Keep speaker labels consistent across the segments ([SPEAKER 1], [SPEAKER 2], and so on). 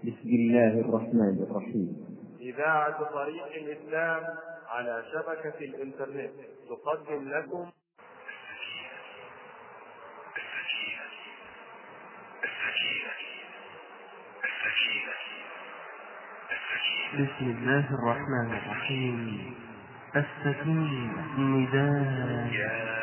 [SPEAKER 1] بسم الله الرحمن الرحيم
[SPEAKER 2] إذاعة طريق الإسلام على شبكة الإنترنت تقدم لكم
[SPEAKER 3] السكينة السكينة السكينة السكينة
[SPEAKER 4] بسم الله الرحمن الرحيم السكينة نداء
[SPEAKER 3] يا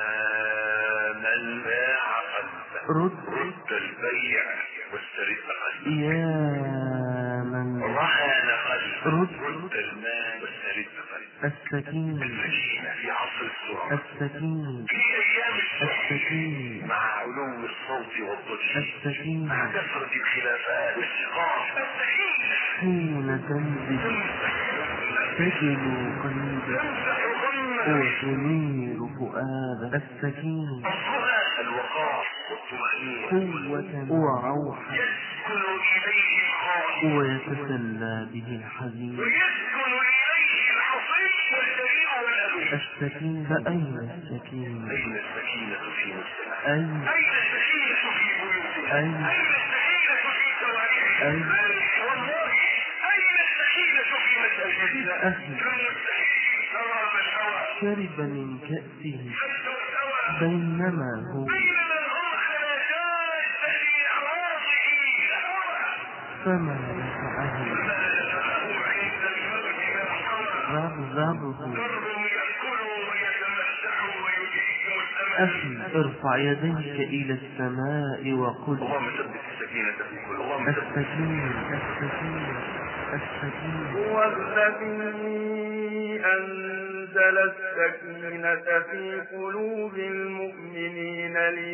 [SPEAKER 3] من باع قلبه
[SPEAKER 4] رد
[SPEAKER 3] رد البيع واسترد قلبه
[SPEAKER 4] يا من
[SPEAKER 3] رهن قلبه
[SPEAKER 4] رد.
[SPEAKER 3] رد المال واسترد قلبه
[SPEAKER 4] السكينة
[SPEAKER 3] السكينة في عصر السرعة
[SPEAKER 4] السكينة
[SPEAKER 3] في أيام السرعة
[SPEAKER 4] السكينة
[SPEAKER 3] مع علو الصوت والضجيج مع
[SPEAKER 4] السكينة
[SPEAKER 3] كثرة الخلافات والشقاق السكينة
[SPEAKER 4] حين تنزل تجل قلبك
[SPEAKER 3] تمسح غمك
[SPEAKER 4] وتنير فؤادك السكينة
[SPEAKER 3] أصلها الوقار والطمأنينة
[SPEAKER 4] قوة وروحا
[SPEAKER 3] يسكن إليه الخائف
[SPEAKER 4] ويتسلى به الحزين
[SPEAKER 3] ويسكن إليه الحصين والسريع والألوم
[SPEAKER 4] السكينة فأين السكينة
[SPEAKER 3] أين السكينة في نفسنا؟
[SPEAKER 4] أين
[SPEAKER 3] أين السكينة في بيوتنا؟
[SPEAKER 4] أين؟
[SPEAKER 3] أين السكينة في شوارعنا؟
[SPEAKER 4] أين؟
[SPEAKER 3] والله أين السكينة في مساجدنا؟
[SPEAKER 4] أهل.
[SPEAKER 3] كم نستحيل نرى الهوى
[SPEAKER 4] شرب من كأسه
[SPEAKER 3] حتى الهوى
[SPEAKER 4] بينما هو
[SPEAKER 3] بين من هم خلاجات في أعراضه الهوى
[SPEAKER 4] فما نفعه
[SPEAKER 3] ما له عند الموت من الحوى
[SPEAKER 4] رغبه
[SPEAKER 3] ضرب يأكل ويتمسح ويجيب الأمل
[SPEAKER 4] أخي ارفع يديك إلى السماء وقل
[SPEAKER 3] اللهم ثبت السكينة في كل اللهم ثبت
[SPEAKER 4] السكينة السكينة السكينة
[SPEAKER 2] هو الذي أنزل السكينة في قلوب المؤمنين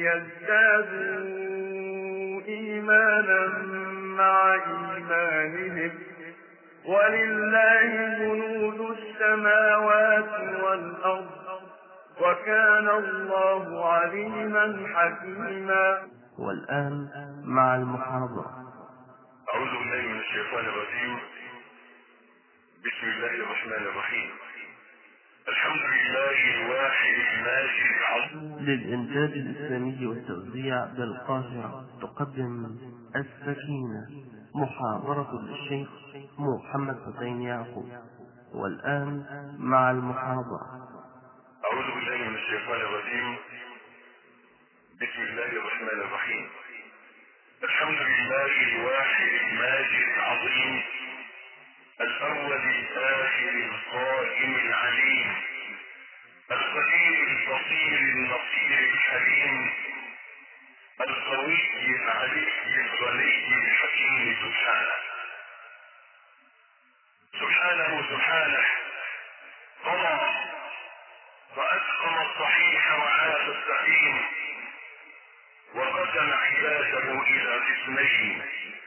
[SPEAKER 2] ليزدادوا إيمانا مع إيمانهم ولله جنود السماوات والأرض وكان الله عليما حكيما
[SPEAKER 4] والآن مع المحاضرة
[SPEAKER 3] أعوذ بالله من الشيطان الرجيم بسم الله الرحمن الرحيم الحمد لله الواحد الماجد العظيم
[SPEAKER 4] للإنتاج الإسلامي والتوزيع بالقاهرة تقدم السكينة محاضرة للشيخ محمد حسين يعقوب والآن مع المحاضرة
[SPEAKER 3] أعوذ بالله من الشيطان الرجيم بسم الله الرحمن الرحيم الحمد لله الواحد الماجد العظيم الأول الآخر القائم العليم القدير البصير النصير الحليم القوي العلي الغني الحكيم سبحانه سبحانه سبحانه قضى وأسقم الصحيح وعاف السقيم وقسم عباده إلى قسمين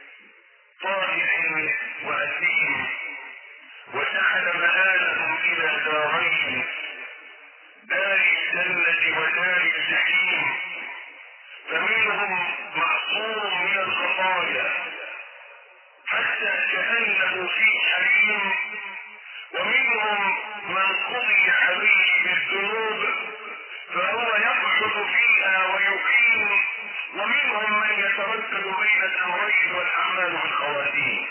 [SPEAKER 3] طائع وأثيم وجعل مآلهم إلى دارين دار الجنة ودار الجحيم فمنهم معصوم من الخطايا حتى كأنه في حليم ومنهم من قضي عليه بالذنوب فهو يقعد فيها ويقيم ومنهم من يتردد بين الامرين والاعمال بالخواتيم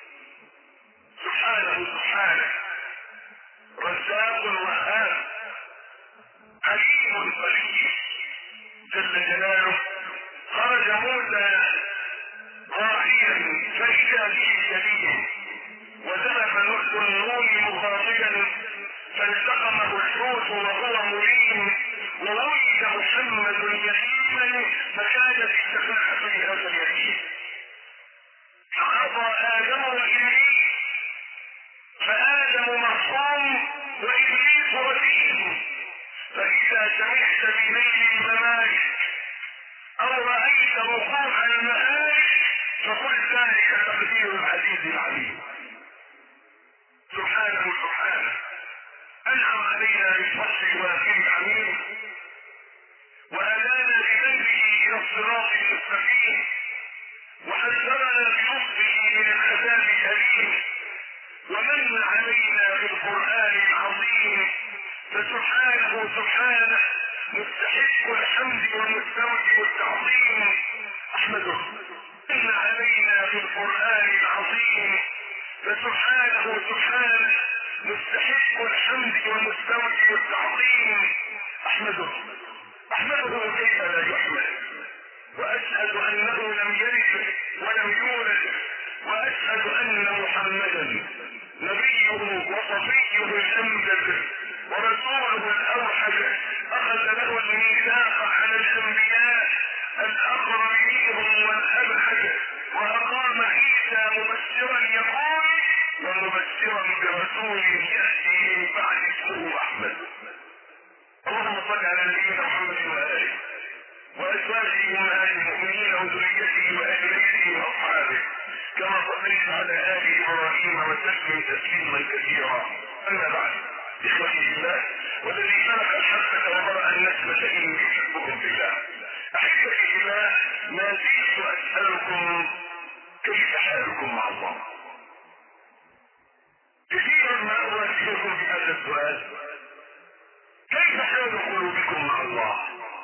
[SPEAKER 3] سبحانه سبحانه رزاق وهاب عليم قدير جل جلاله خرج موسى راعيا فاذا به شديد وذهب النون مخاطبا فالتقمه الحوت وهو مليم وولد محمد يتيما فكان في شفاعة هذا اليتيم فقضى آدم وإبليس فآدم مرحوم وإبليس رجيم فإذا سمعت بليل الممالك أو رأيت وقوع المآلك فقل ذلك تقدير العزيز العليم سبحانه سبحانه أنعم علينا بالفضل الوافر العميم وأدانا بذنبه إلى الصراط المستقيم وحذرنا بلطفه من العذاب الأليم ومن علينا بالقرآن العظيم فسبحانه سبحانه مستحق الحمد والمستوجب التعظيم أحمده من علينا بالقرآن الجلال العظيم فسبحانه سبحانه مستحق الحمد ومستوجب التعظيم احمده احمده كيف لا يحمد واشهد انه لم يلد ولم يولد واشهد ان محمدا نبيه وصفيه الامجد ورسوله الاوحد اخذ له الميثاق على الانبياء الاقرب منهم والابحد واقام عيسى مبشرا يقول ومبشرا برسول ياتي من بعد اسمه احمد اللهم صل على نبينا محمد واله وازواجه امهات المؤمنين وذريته واهل بيته واصحابه كما صليت على ال ابراهيم وسلم تسليما كثيرا اما بعد اخوتي في الله والذي خلق الحبه وبرا النسمه اني احبكم في الله احبتي في الله ما زلت اسالكم كيف حالكم مع الله كثيرا ما اواجهكم بهذا السؤال كيف حال قلوبكم مع الله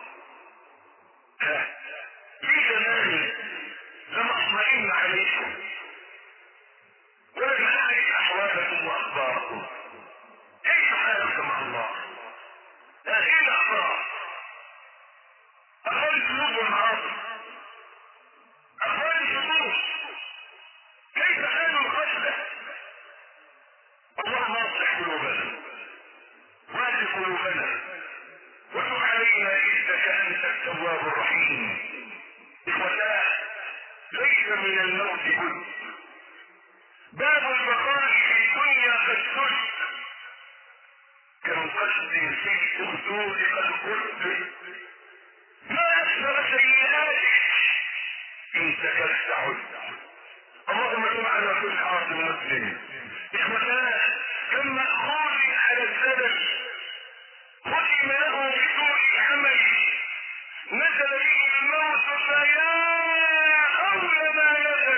[SPEAKER 3] ها في زمان لم اطمئن عليكم ولم اعرف احوالكم واخباركم كيف حالك مع الله ها ايه الاخبار اخبار الذنوب والمعاصي اخبار الشرور كيف حال الغفله اللهم اصلح قلوبنا واهد قلوبنا وتب علينا انك انت التواب الرحيم اخوتاه ليس من الموت بد باب البقاء في الدنيا قد سد كالقصد في اخدود القرب ما اكثر سيئاتك ان سكت عد اللهم تب على كل عاصم مسلم اخوتاه كم مأخوذ على الزلل ختم له بسوء العمل نزل به الموت فيا أول ما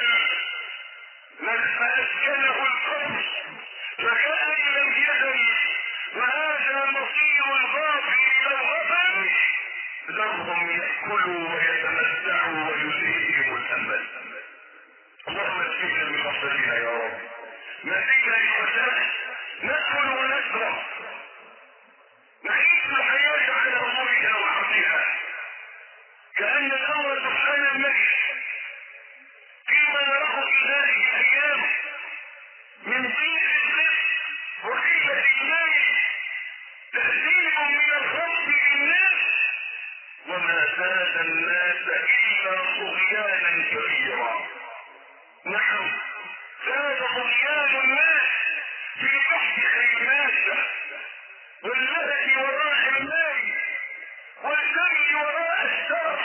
[SPEAKER 3] نزل فأسكنه القبر فكأن لم يزل وهذا مصير الغافل لو غفل ذرهم يأكلوا ويتمتعوا ويلهيهم الأمل اللهم اجعلنا من مصدرنا يا رب نسينا الفتاة نأكل ونشرب نعيش الحياة على أمورها وحظها كأن الأمر سبحان الملك فيما نراه في هذه الأيام من ضيق الرزق وقلة المال تهديد من الخوف بالناس وما زاد الناس إلا طغيانا كبيرا نعم زاد طغيان الناس في بحث المادة واللهج وراء المال والجري وراء الشرف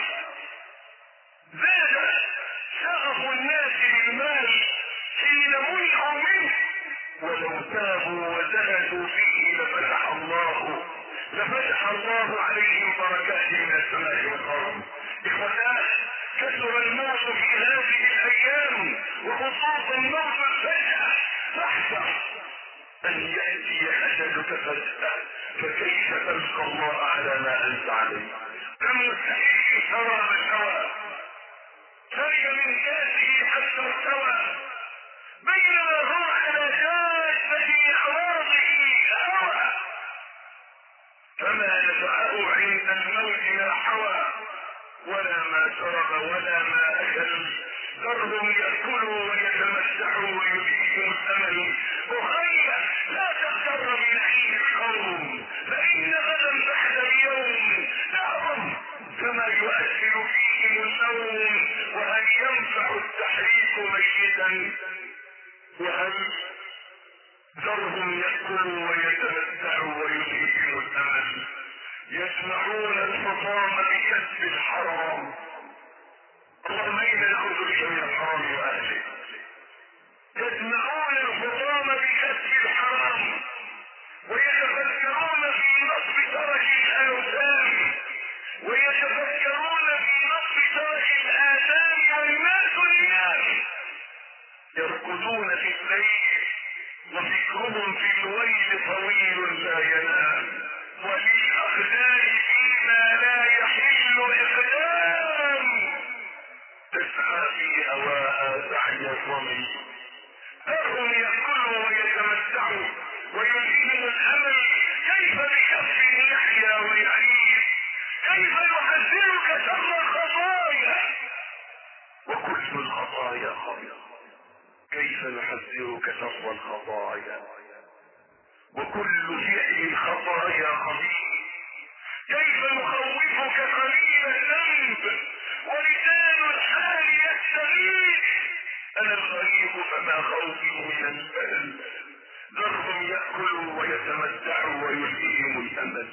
[SPEAKER 3] زاد شغف الناس بالمال حين منعوا منه ولو تابوا وزهدوا فيه لفتح الله لفتح الله عليهم بركات من السماء والارض اخوتاه كثر الموت في هذه الايام وخصوصا موت الفجأة فاحذر ان يأتي اجلك فجأة فكيف تلقى الله على ما انت عليه كم مستحيل شراب الهوى شرب من كاسه حتى ارتوى بينما هو على جادة عراضه هوى فما نفعه عند الموت ما حوى ولا ما شرب ولا ما اكل ذرهم ياكلوا ويتمتعوا ويلهيهم الامل اخي لا تغتر بنعيم القوم فان غدا بعد اليوم لهم كما يؤثر فيهم النوم وهل ينفع التحريك ميتا وهل ذرهم ياكلوا ويتمتعوا ويلهيهم الامل يسمعون الحطام بكسب الحرام اللهم انا نعوذ بك من الحرام واهله يسمعون الحطام بكسب الحرام ويتفكرون في نصب ترك الاوثان ويتفكرون في نصب ترك الاذان والناس الناس يرقدون في الليل وفكرهم في الويل طويل لا ينام وللأقدام فيما لا يحل إقدام تسعى في هواها سعي الظمن ذرهم يأكلوا ويتمتعوا ويلهيهم الأمل كيف بكف يحيا ويعيش كيف يحذرك شر الخطايا وكل الخطايا خطيئة كيف نحذرك شر الخطايا وكل فعل الخطايا خطيئة كيف نخوفك قليل الذنب ولسان الحال يستغيث انا الغريب فما خوفي من البلد ذرهم ياكلوا ويتمتعوا ويلهيهم الامل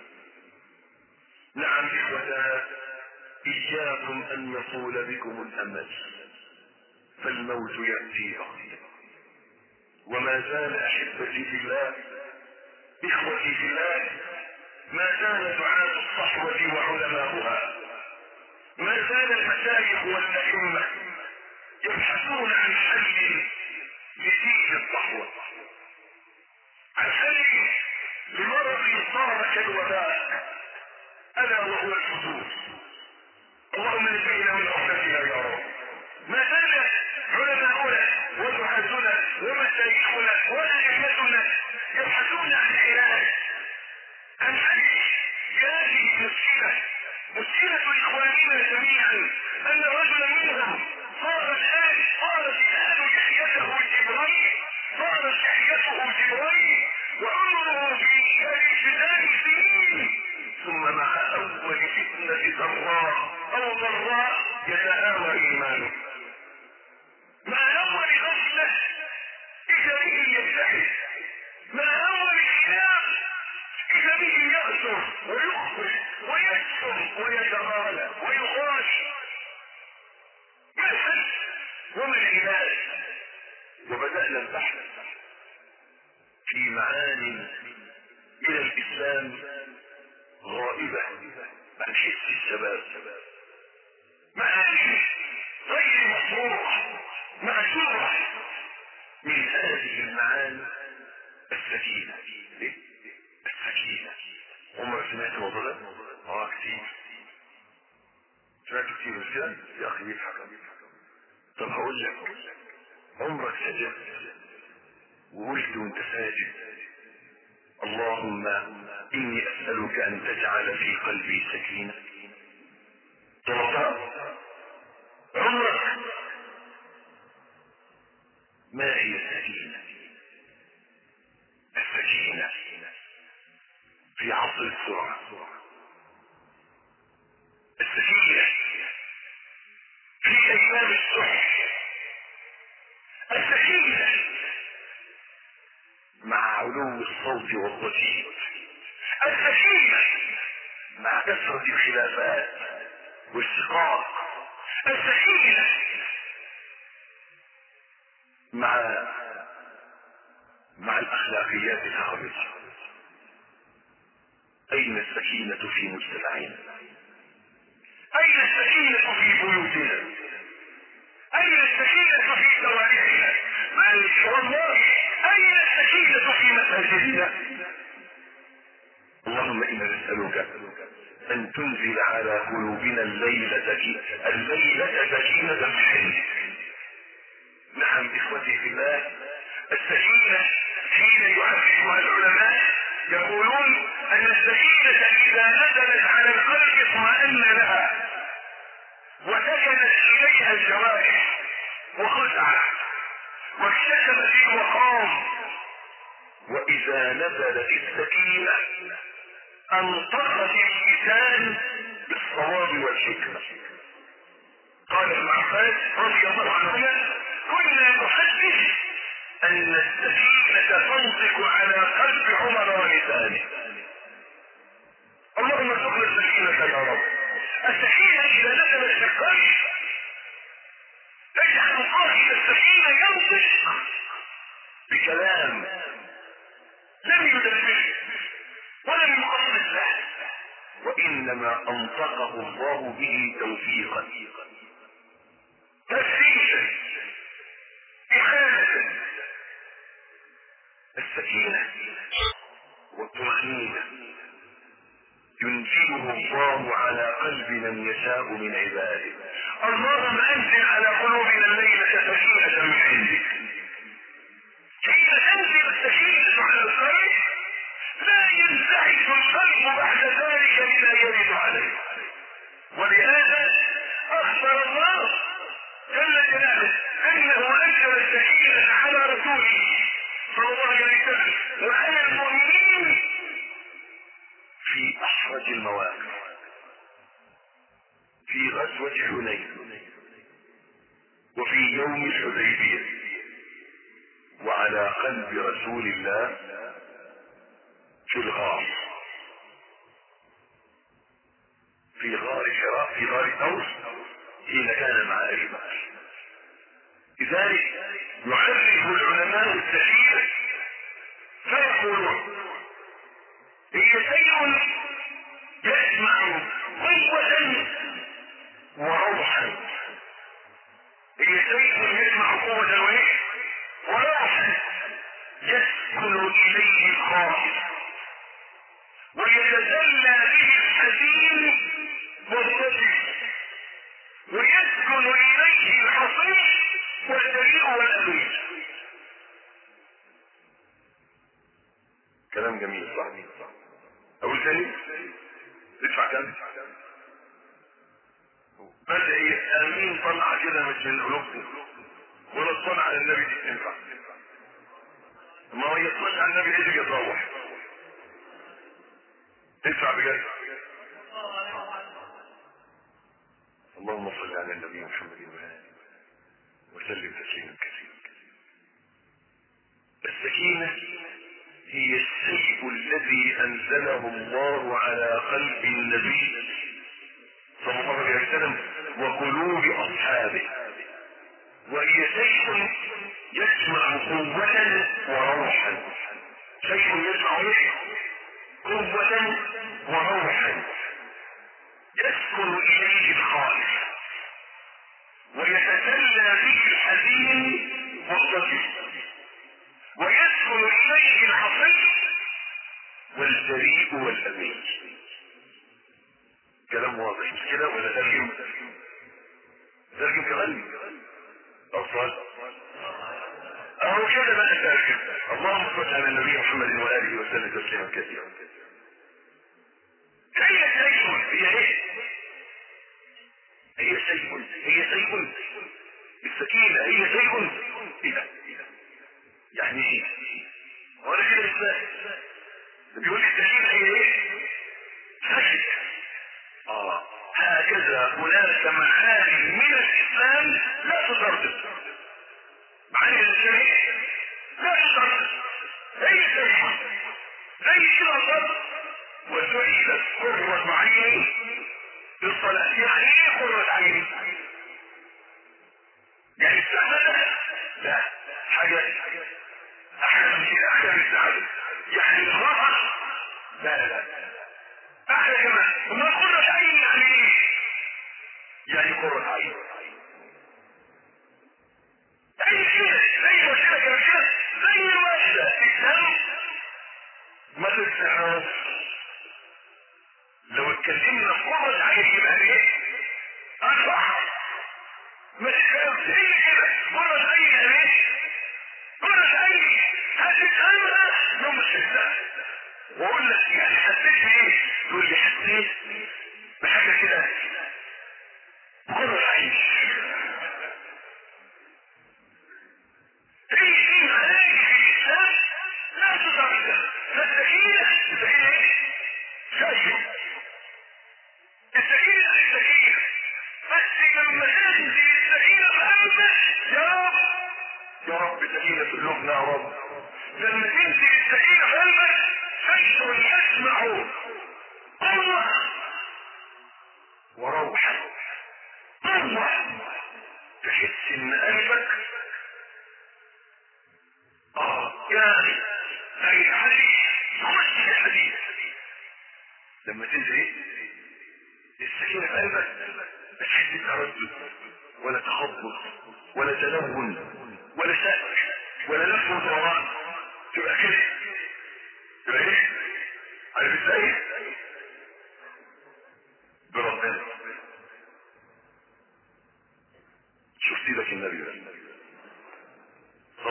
[SPEAKER 3] نعم اخوتنا اياكم ان يطول بكم الامل فالموت ياتي بغيا وما زال احبتي في الله اخوتي في الله ما زال دعاة الصحوة وعلماؤها ما زال المشايخ والأئمة يبحثون عن حل لدين الصحوة عن حل لمرض صار كالوباء ألا وهو الحدود اللهم نجينا من عقدتها يا رب ما زال علماؤنا ودعاتنا ومشايخنا وأئمتنا يبحثون عن علاج عن حل هذه المشكلة مشكلة إخواننا جميعا أن رجلا منهم صار الآن صار الآن لحيته جبريل صار لحيته جبريل وعمره في الابتداء سنين ثم مع أول فتنة ضراء أو ضراء يتهاوى إيمانه مع أول غفلة إذا به يبتعد مع أول خلاف إذا به يغدر ويخبر ويكسر ويتغالى ويغاش ما الحل وما العلاج وبدأنا البحث في معان إلى الإسلام غائبة عن حس الشباب معاني غير مشروع معشورة من هذه المعاني السكينة ليه؟ السكينة عمرك سمعت الموضوع ده؟ اه كتير سمعت كتير مش كده؟ يا اخي يضحك طب هقول لك عمرك سجدت وقلت وانت ساجد اللهم اني اسألك ان تجعل في قلبي سكينة طلبات عمرك ما هي السكينة السكينة في عصر السرعة السكينة في أيام السح السكينة مع علو الصوت والضجيج السكينة مع كثرة الخلافات والشقاق السكينة مع مع الأخلاقيات الخارجة أين السكينة في مجتمعنا أين السكينة في بيوتنا أين السكينة في شوارعنا بل والله أين السكينة في مساجدنا اللهم إنا نسألك أن تنزل على قلوبنا الليلة الليلة سكينة من عندك نعم إخوتي في الله السكينة حين يعرفها العلماء يقولون أن السكينة إذا نزلت على القلب اطمأن لها وسكنت إليها الجوارح وخشعت واكتسبت الوقام وإذا نزلت السكينة أنطقت اللسان بالصواب والحكمة قال ابن عباس رضي الله عنهما كنا نحدث ان السكينة تنطق على قلب عمر ولسانه اللهم ارزقنا السكينة يا رب السكينة اذا نزلت في القلب تجعل صاحب السكينة ينطق بكلام لم يدبره ولم يقصد له وانما انطقه الله به توفيقا تفسيرا إخانة السكينة والطمأنينة ينزله الله على قلب من يشاء من عباده اللهم انزل على قلوبنا الليلة سكينة من عندك حين تنزل السكينة على القلب لا ينزعج القلب بعد ذلك بما يرد عليه ولهذا اخبر الله جل جلاله انه انزل السكينة على رسوله صلى الله عليه وسلم وعلى المؤمنين في احرج المواقف في غزوة حنين وفي يوم الحديبية وعلى قلب رسول الله في الغار في غار حراء في غار ثور حين كان مع ابي بكر لذلك يعرف العلماء السفينة فيقولون هي شيء يجمع قوة وروحا هي شيء يجمع قوة وايه وروحا يسكن اليه الخائف ويتجلى به الحزين والرجل ويسكن اليه الحصين والدليل والامين كلام جميل صح اقول تاني ادفع كام بدأ امين طلع كده مش من قلوبكم ولا تصنع على النبي دي تنفع ما هو يصنع على النبي يجي يتروح ادفع بجد اللهم صل على النبي محمد وآله وسلم تسليما كثيرا السكينة هي الشيء الذي أنزله الله على قلب النبي صلى الله عليه وسلم وقلوب أصحابه وهي شيء يجمع قوة وروحا شيء يجمع قوة وروحا يسكن إليه الخالق ويتسلى به الحزين والضجيج ويسكن إليه الحصين والجريء والأمين كلام واضح مش كده ولا ترجم ترجم كمان أفضل أهو كده بقى ترجم اللهم صل على النبي محمد وآله وسلم تسليما كثيرا هي شيء هي ايه هي شيء هي شيء السكينة هي شيء ايه يعني ايه وانا كده مش فاهم بيقول لي السكينة هي ايه سكت اه هكذا هناك معاني من الاسلام لا تتردد معاني من الاسلام ايه لا تتردد هي شيء زي كده الضرب وسئلت قرة عيني بالصلاة يعني ايه قرة عيني يعني السعادة لا حاجة احلى من كده احلى من السعادة يعني الراحة لا لا لا احلى كمان وما قرة عيني يعني ايه يعني قرة عين اي كده زي ما كده كده كده زي الوحدة الدم مثل السحاب لو اتكلمنا قرة عين يبقى ايه؟ أربعة مش زي كده قرة عين يبقى ايه؟ قرة عين هتفهمها يوم الشتاء واقول لك يعني حسيت بايه؟ تقول لي حسيت بحاجة كده قرة عين هي دي معاني في الإسلام لا تدرك فالسكينة السكينة ايه؟ شايف السكينة السكينة بس لما تنزل السكينة في قلبك يا رب يا رب سكينة في اللغة يا رب لما تنزل السكينة في قلبك شيء يسمع قوة وروحا قوة تحس ان قلبك اه يعني زي الحديث يخش الحديث لما تنزل ايه السكينة في قلبك لا تحس بتردد ولا تخبط ولا تلون ولا سأل ولا لف ودوران تبقى كده تبقى ايه عارف ازاي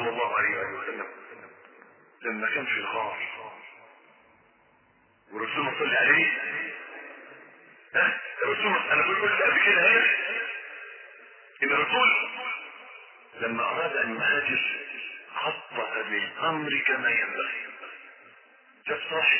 [SPEAKER 3] صلى الله عليه وآله وسلم لما كان في الغار ورسول الله صلى عليه ها الرسول انا كنت قلت قبل كده هنا ان الرسول لما اراد ان يهاجر خطط للامر كما ينبغي جاب صاحب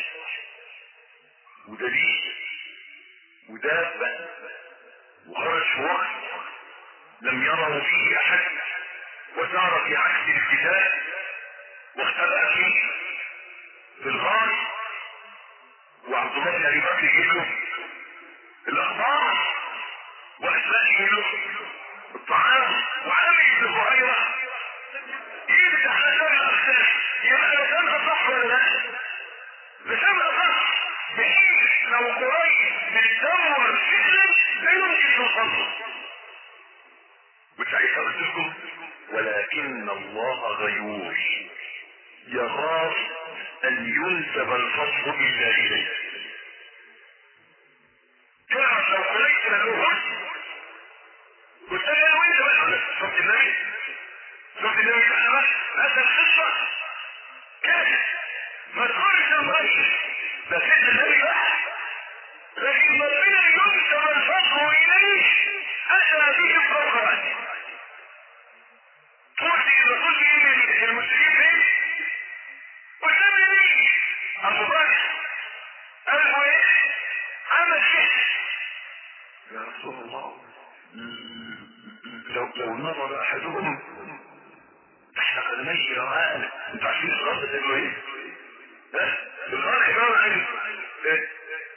[SPEAKER 3] ودليل ودابة وخرج في وقت لم يره فيه احد وسار في عكس الاتجاه واختبأ فيه في الغار وعبد الله بن ابي بكر يجيب له الاخبار واسماء يجيب له الطعام وعامل بن هريره يرجع على سبيل الاخلاق يبقى ده كان اصح ولا لا؟ ده كان اصح بحيث لو قريش بتدور فعلا لا يمكن توصل وساعتها قلت لكم ولكن الله غيور يخاف ان ينسب الفضل الا اليه تعرف لو قريت الوحوش قلت له وانت بقى شفت النبي شفت النبي بقى هذا القصه كانت ما تقولش المريض بس انت النبي بقى لكن ربنا ينسب الفضل اليه اتى به القرآن تؤتي الرسول من المسلمين فين؟ قدام النبي ابو بكر قال له ايه؟ عمل كده يا رسول الله لو لو نظر احدهم تحت قدميه رآنا انتوا عارفين الغرب ده ايه؟ ها؟ الغرب عباره عن ايه؟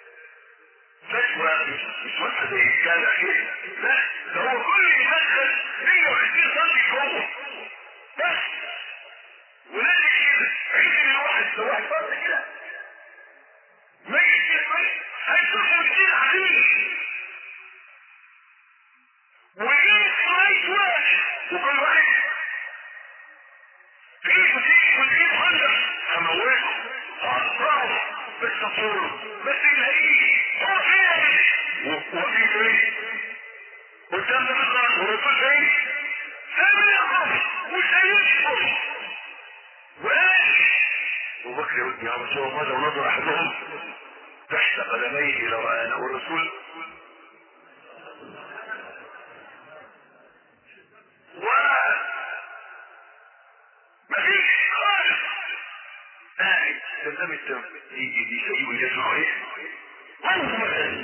[SPEAKER 3] فتوى مش واحد زي كان اخير لا ده هو كل يدخل 120 سم جوه بس ونادي كده عيد ان واحد لو واحد فرد كده ميت كده ميت هيشوفوا كتير عليه ويجيب ميت واحد وكل واحد تجيب وتجيب وتجيب خندق هموته هقطعه بس اطوله بس يلاقيه هو فين وفي فين قدام النار والرسول فين سامي يقف مش هيشكر وايه ابو بكر يقول يا رسول الله لو نظر احدهم تحت قدميه لرآنا والرسول و مفيش خالص قاعد سلم التم يجي دي شيء ويسمع ايه وانت مثلا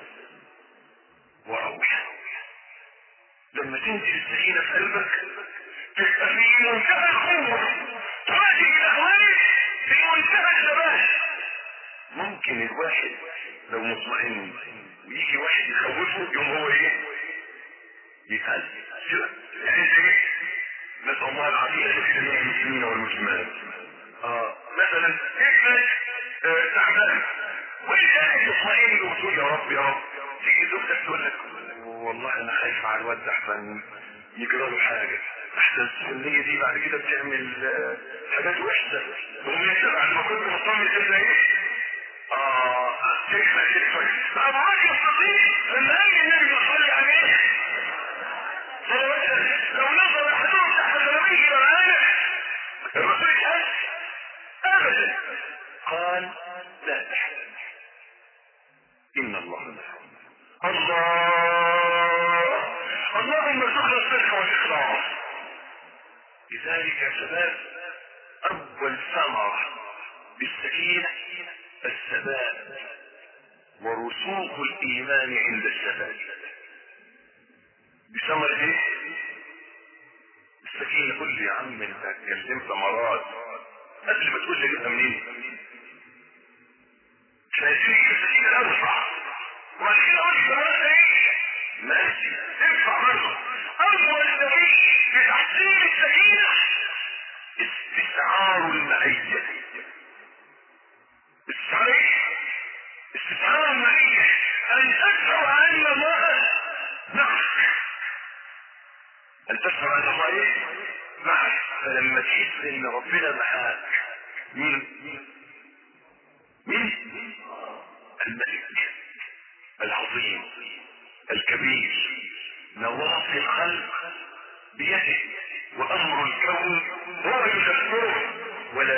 [SPEAKER 3] وروح لما تنزل السكينة في قلبك تبقى في منتهى القوة تواجه الأهوال في منتهى الثبات ممكن الواحد لو مطمئن ويجي واحد يخوفه يوم هو ايه يتعلم كده يعني زي نسأل الله العافية لجميع المسلمين والمسلمات اه مثلا ابنك آه تعبان وانت قاعد تطمئن وتقول يا رب يا رب تيجي زوجتك تقول لك والله انا خايف على الواد ده احسن يجرى له حاجه احسن السنيه دي بعد كده بتعمل آه حاجات وحشه وهم انت بعد ما كنت مطمن تبدا ايه؟ اه تكفى تكفى ابو بكر الصديق لما قال النبي صلى عليه لو نظر احدهم تحت قدميه معانا الرسول قال ابدا قال لا تحزن ان الله الله اللهم ارزقنا الصدق والاخلاص لذلك يا شباب اول ثمره بالسكينه الثبات ورسوخ الايمان عند الثبات بثمر ايه السكينه قول لي يا عم انت اتكلمت مرات قبل ما تقول لي جبتها منين مش عايزين نجيب السكينه الاول صح وبعد كده قلت ثمرتها ايه ماشي ادفع برضه اول دليل في تحسين السكينه استشعار المعيه استشعار ايه استشعار المعيه ان تشعر ان الله معك ان تشعر ان الله ايه معك فلما تحس ان ربنا معاك مين مين الملك العظيم الكبير نواصي الخلق بيده وامر الكون هو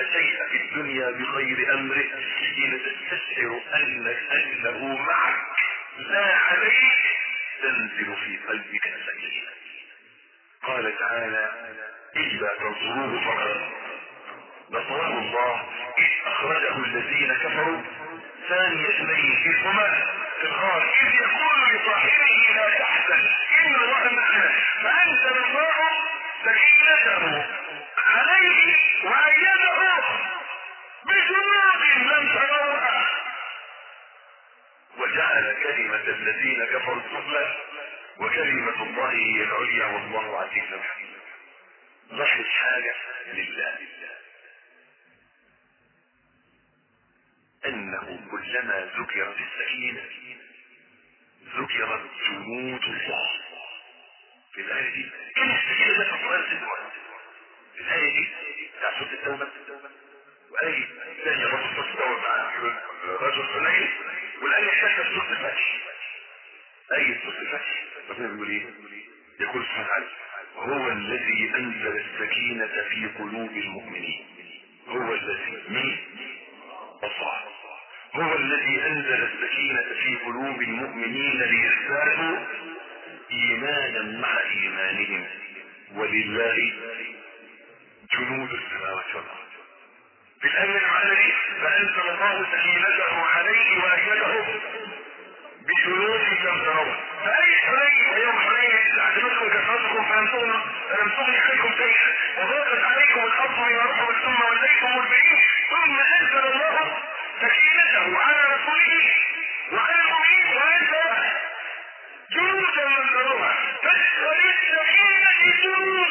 [SPEAKER 3] الشيء في الدنيا بغير امره حين تستشعر انك انه معك لا عليك تنزل في قلبك السكينه قال تعالى الا تنصروه فقط نصره الله اذ اخرجه الذين كفروا ثاني اثنين في هما في الغار اذ يقول لصاحبه لا تحزن ان الله معنا فانزل الله سكينته عليه وايده بجنود لم تروها وجعل كلمة الذين كفروا السفلى وكلمة الله هي العليا والله عزيز حكيم لاحظ حاجة لله انه كلما ذكرت السكينة ذكرت جنود الله في الآية دي كلمة السكينة ده في القرآن سنوات في الآية دي بتاع سورة التوبة وآية ثانية برضه سورة التوبة مع رجل حنين والآية الثالثة في سورة الفتح آية سورة الفتح ربنا بيقول إيه؟ يقول سبحانه وتعالى هو الذي أنزل السكينة في قلوب المؤمنين هو الذي مين؟ الله هو الذي أنزل السكينة في قلوب المؤمنين ليزدادوا إيمانا مع إيمانهم ولله جنود السماوات والأرض في الآية المعنى فأنزل الله سكينته عليه وأيده بجنود لم تروها فأي حنين ويوم حنين إذ أعجبتكم كثرتكم فلم فلم تغن عنكم شيئا وضاقت عليكم الأرض بما رحبت ثم وليتم مدبرين ثم أنزل الله سكينته على رسوله وعلى المؤمنين وأنزل جنودا لم تروها فللسكينة جنود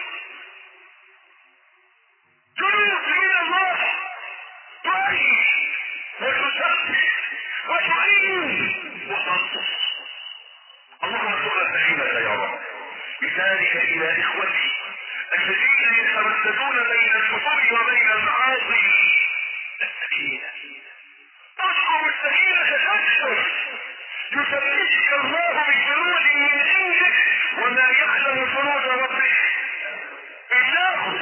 [SPEAKER 3] جنود من الله تعيش وتسبح وتعين وتنصف اللهم ارزقنا السكينة يا رب بذلك إلى إخوتي الذين يترددون بين الكفر وبين المعاصي السكينة اذكر السكينة تكثر يثبتك الله بجنود من عندك وما يعلم جنود ربك إلا هو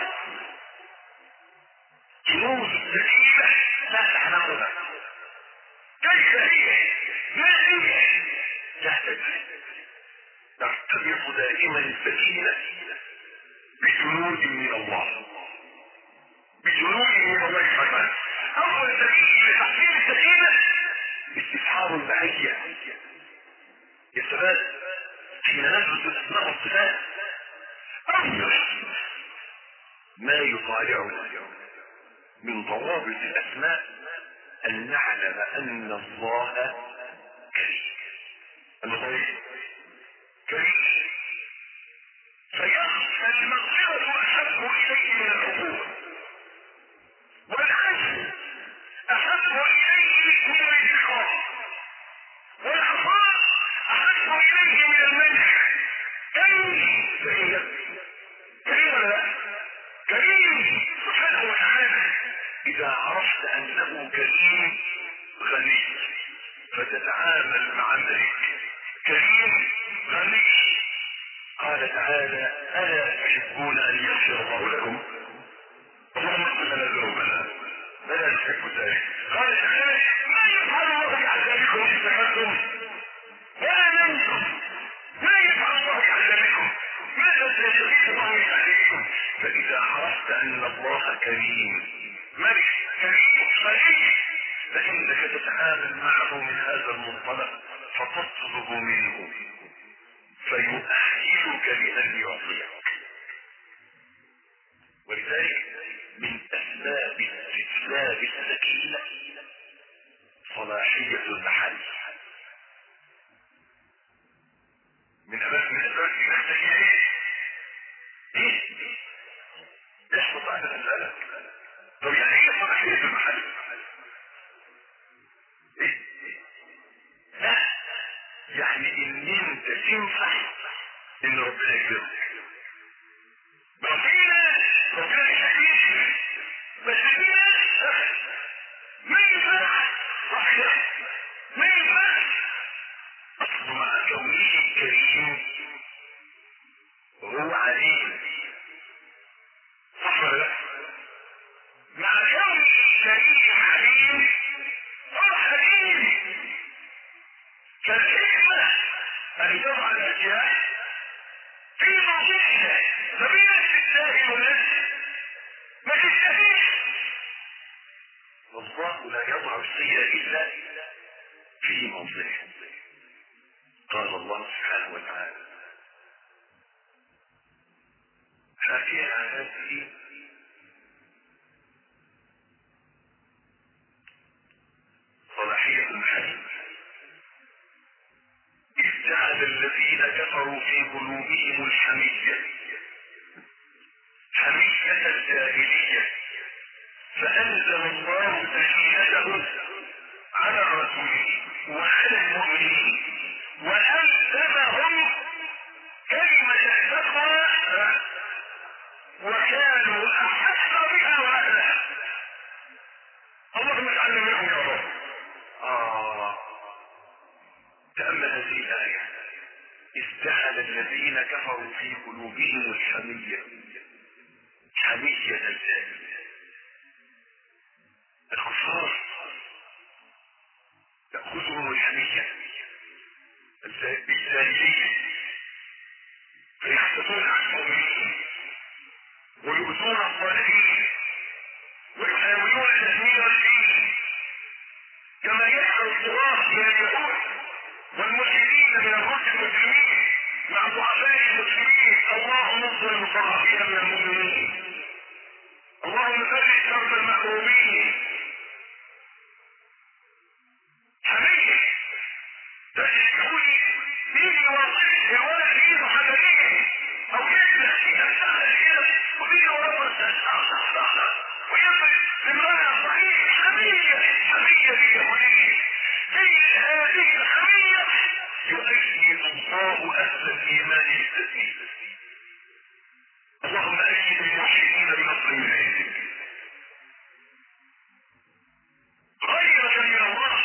[SPEAKER 3] جنود السكينة لا تعلمها كيف هي ما هي لا تدري ترتبط دائما السكينة بجنود من الله بجنود من الله سبحانه أول سكينة تحصيل السكينة استفحار البعية يا شباب حين ندرس الأسماء والصفات أول ما يطالعنا من ضوابط الأسماء أن نعلم أن الله كريم أن الله إيه؟ كريم فيخشى المغفرة أحب إليه من العقوبة والعفو أحب إليه من الانتقام والعطاء أحب إليه من المنح كريم كريم كريم ولا لا؟ كريم سبحانه وتعالى إذا عرفت أنه كريم غني فتتعامل مع ملك كريم غني قال تعالى ألا تحبون أن يغفر الله لكم اللهم اغفر لنا ذنوبنا فلا تحب ذلك قال تعالى ما يفعل الله بعذابكم إن سكتتم ولا نمتم ما يفعل الله بعذابكم ماذا سيستفيد الله من تعذيبكم فإذا عرفت أن الله كريم ملك كريم غني فإنك تتعامل معه من هذا المنطلق فتطلب منه فيؤهلك لأن يعطيك ولذلك من أسباب استسلام السكينة صلاحية المحل من أمام من أسباب السكينة إيه؟ يحفظ على المسألة طب يعني ايه صلاحية المحل؟ ايه؟ لا يعني ان انت تنفع ان ربنا يكرمك ربنا ربنا يهديك بس في ناس ما ينفع صحيح ما ينفع اصل مع كونه الكريم هو عليم صح ولا لا؟ مع أحياء الله في موضعه قال الله سبحانه وتعالى حكي هذه صلاحية الحديث إذ جعل الذين كفروا في قلوبهم الحمية حمية الجاهلية فأنزل الله سكينته على رسوله وعلى المؤمنين وألزمهم كلمة التقوى وكانوا أحق بها وأهلها اللهم اجعلنا منهم يا رب آه تأمل هذه الآية استحل الذين كفروا في قلوبهم الحمية حمية الجاهلية الكفار تأخذهم الحمية الجاهلية فيحسدون على المؤمنين ويؤذون الصالحين ويحاولون تدمير الدين كما يفعل الصغار من اليهود والمسلمين من الرد المسلمين مع ضعفاء المسلمين اللهم انصر المستضعفين من المؤمنين اللهم فرج كرب المكروبين حمية تجدوني يجي واضح الولد ايده حجريه او يجلس في السهل كده ويجي وراه ويفرج امرأة صحيح حمية حمية اليهودية زي هذه الحمية يؤيد الله اهل الايمان بالتسليم اللهم ايد المحسنين بنصر من عندك غيرة من الله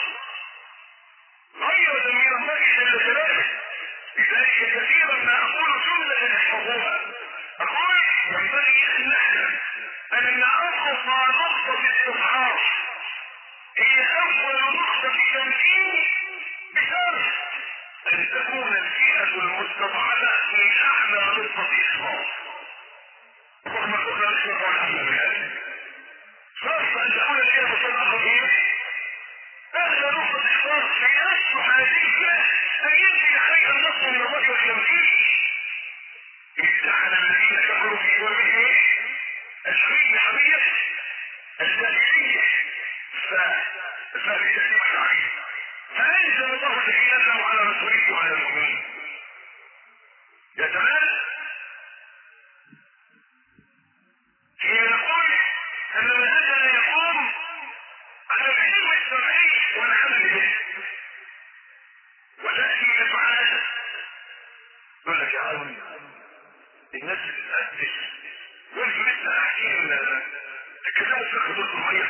[SPEAKER 3] غيرة من الله جل جلاله لذلك كثيرا ما اقول جملة احفظوها اقول ينبغي ان نحن ان نعرف نقطة الاستضعاف هي اول نقطة تمكين بشرط ان تكون الفئة المستضعفة من اعلى نقطة اخلاص اللهم ارزقنا الاسلام والحمد لله شرط ان تكون الفئة المستضعفة ايه اهل نقطة اخلاص فيصلح هذه الفئة ان ينزل خير النصر من الله والتمكين اجعل الذين كفروا في قلوبهم الحمية حمية الجاهلية فبتسليم الشعبية فأنزل الله سكينته على رسوله وعلى المؤمنين يا تمام حين نقول أن منهجنا يقوم على العلم الشرعي والعمل به وتأتي بفعالة يقول لك يا عم الناس بتتأسس وانتوا لسه قاعدين تتكلموا في خطوط المية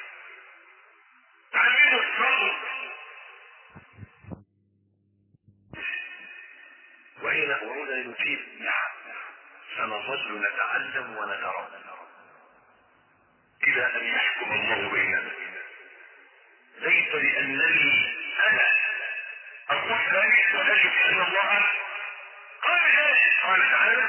[SPEAKER 3] تعلموا الصبر وحين أمرنا نثيب نعم سنظل نتعلم ونترى إلى أن يحكم الله بيننا ليس لأنني أنا أقول ذلك ولكن أن الله قال ذلك قال تعالى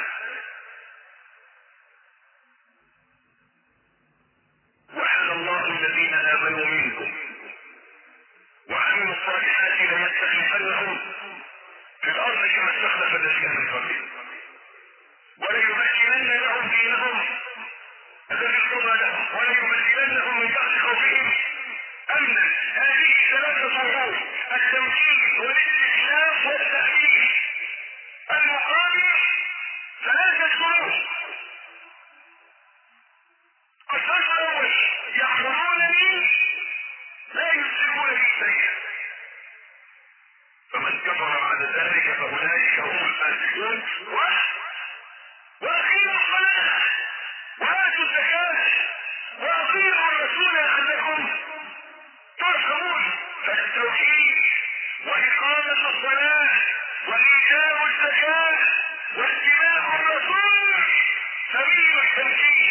[SPEAKER 3] وعلى الله الذين آمنوا منكم وعملوا الصالحات ليستخلفنهم في الأرض كما استخلف الذين من قبلهم وليمكنن لهم دينهم الذي ارتضى لهم وليمكننهم من بعد خوفهم أمنا هذه ثلاثة ظهور التمكين والاستسلام والتأمين المقابل ثلاثة ظهور الشرط الأول يحضرونني لا يسلمون لي شيئا فمن كفر بعد ذلك فأولئك هم الفاسقون و وأقيموا الصلاة وآتوا الزكاة وأطيعوا الرسول لعلكم ترحمون فالتوحيد وإقامة الصلاة وإيتاء الزكاة واتباع الرسول سبيل التمكين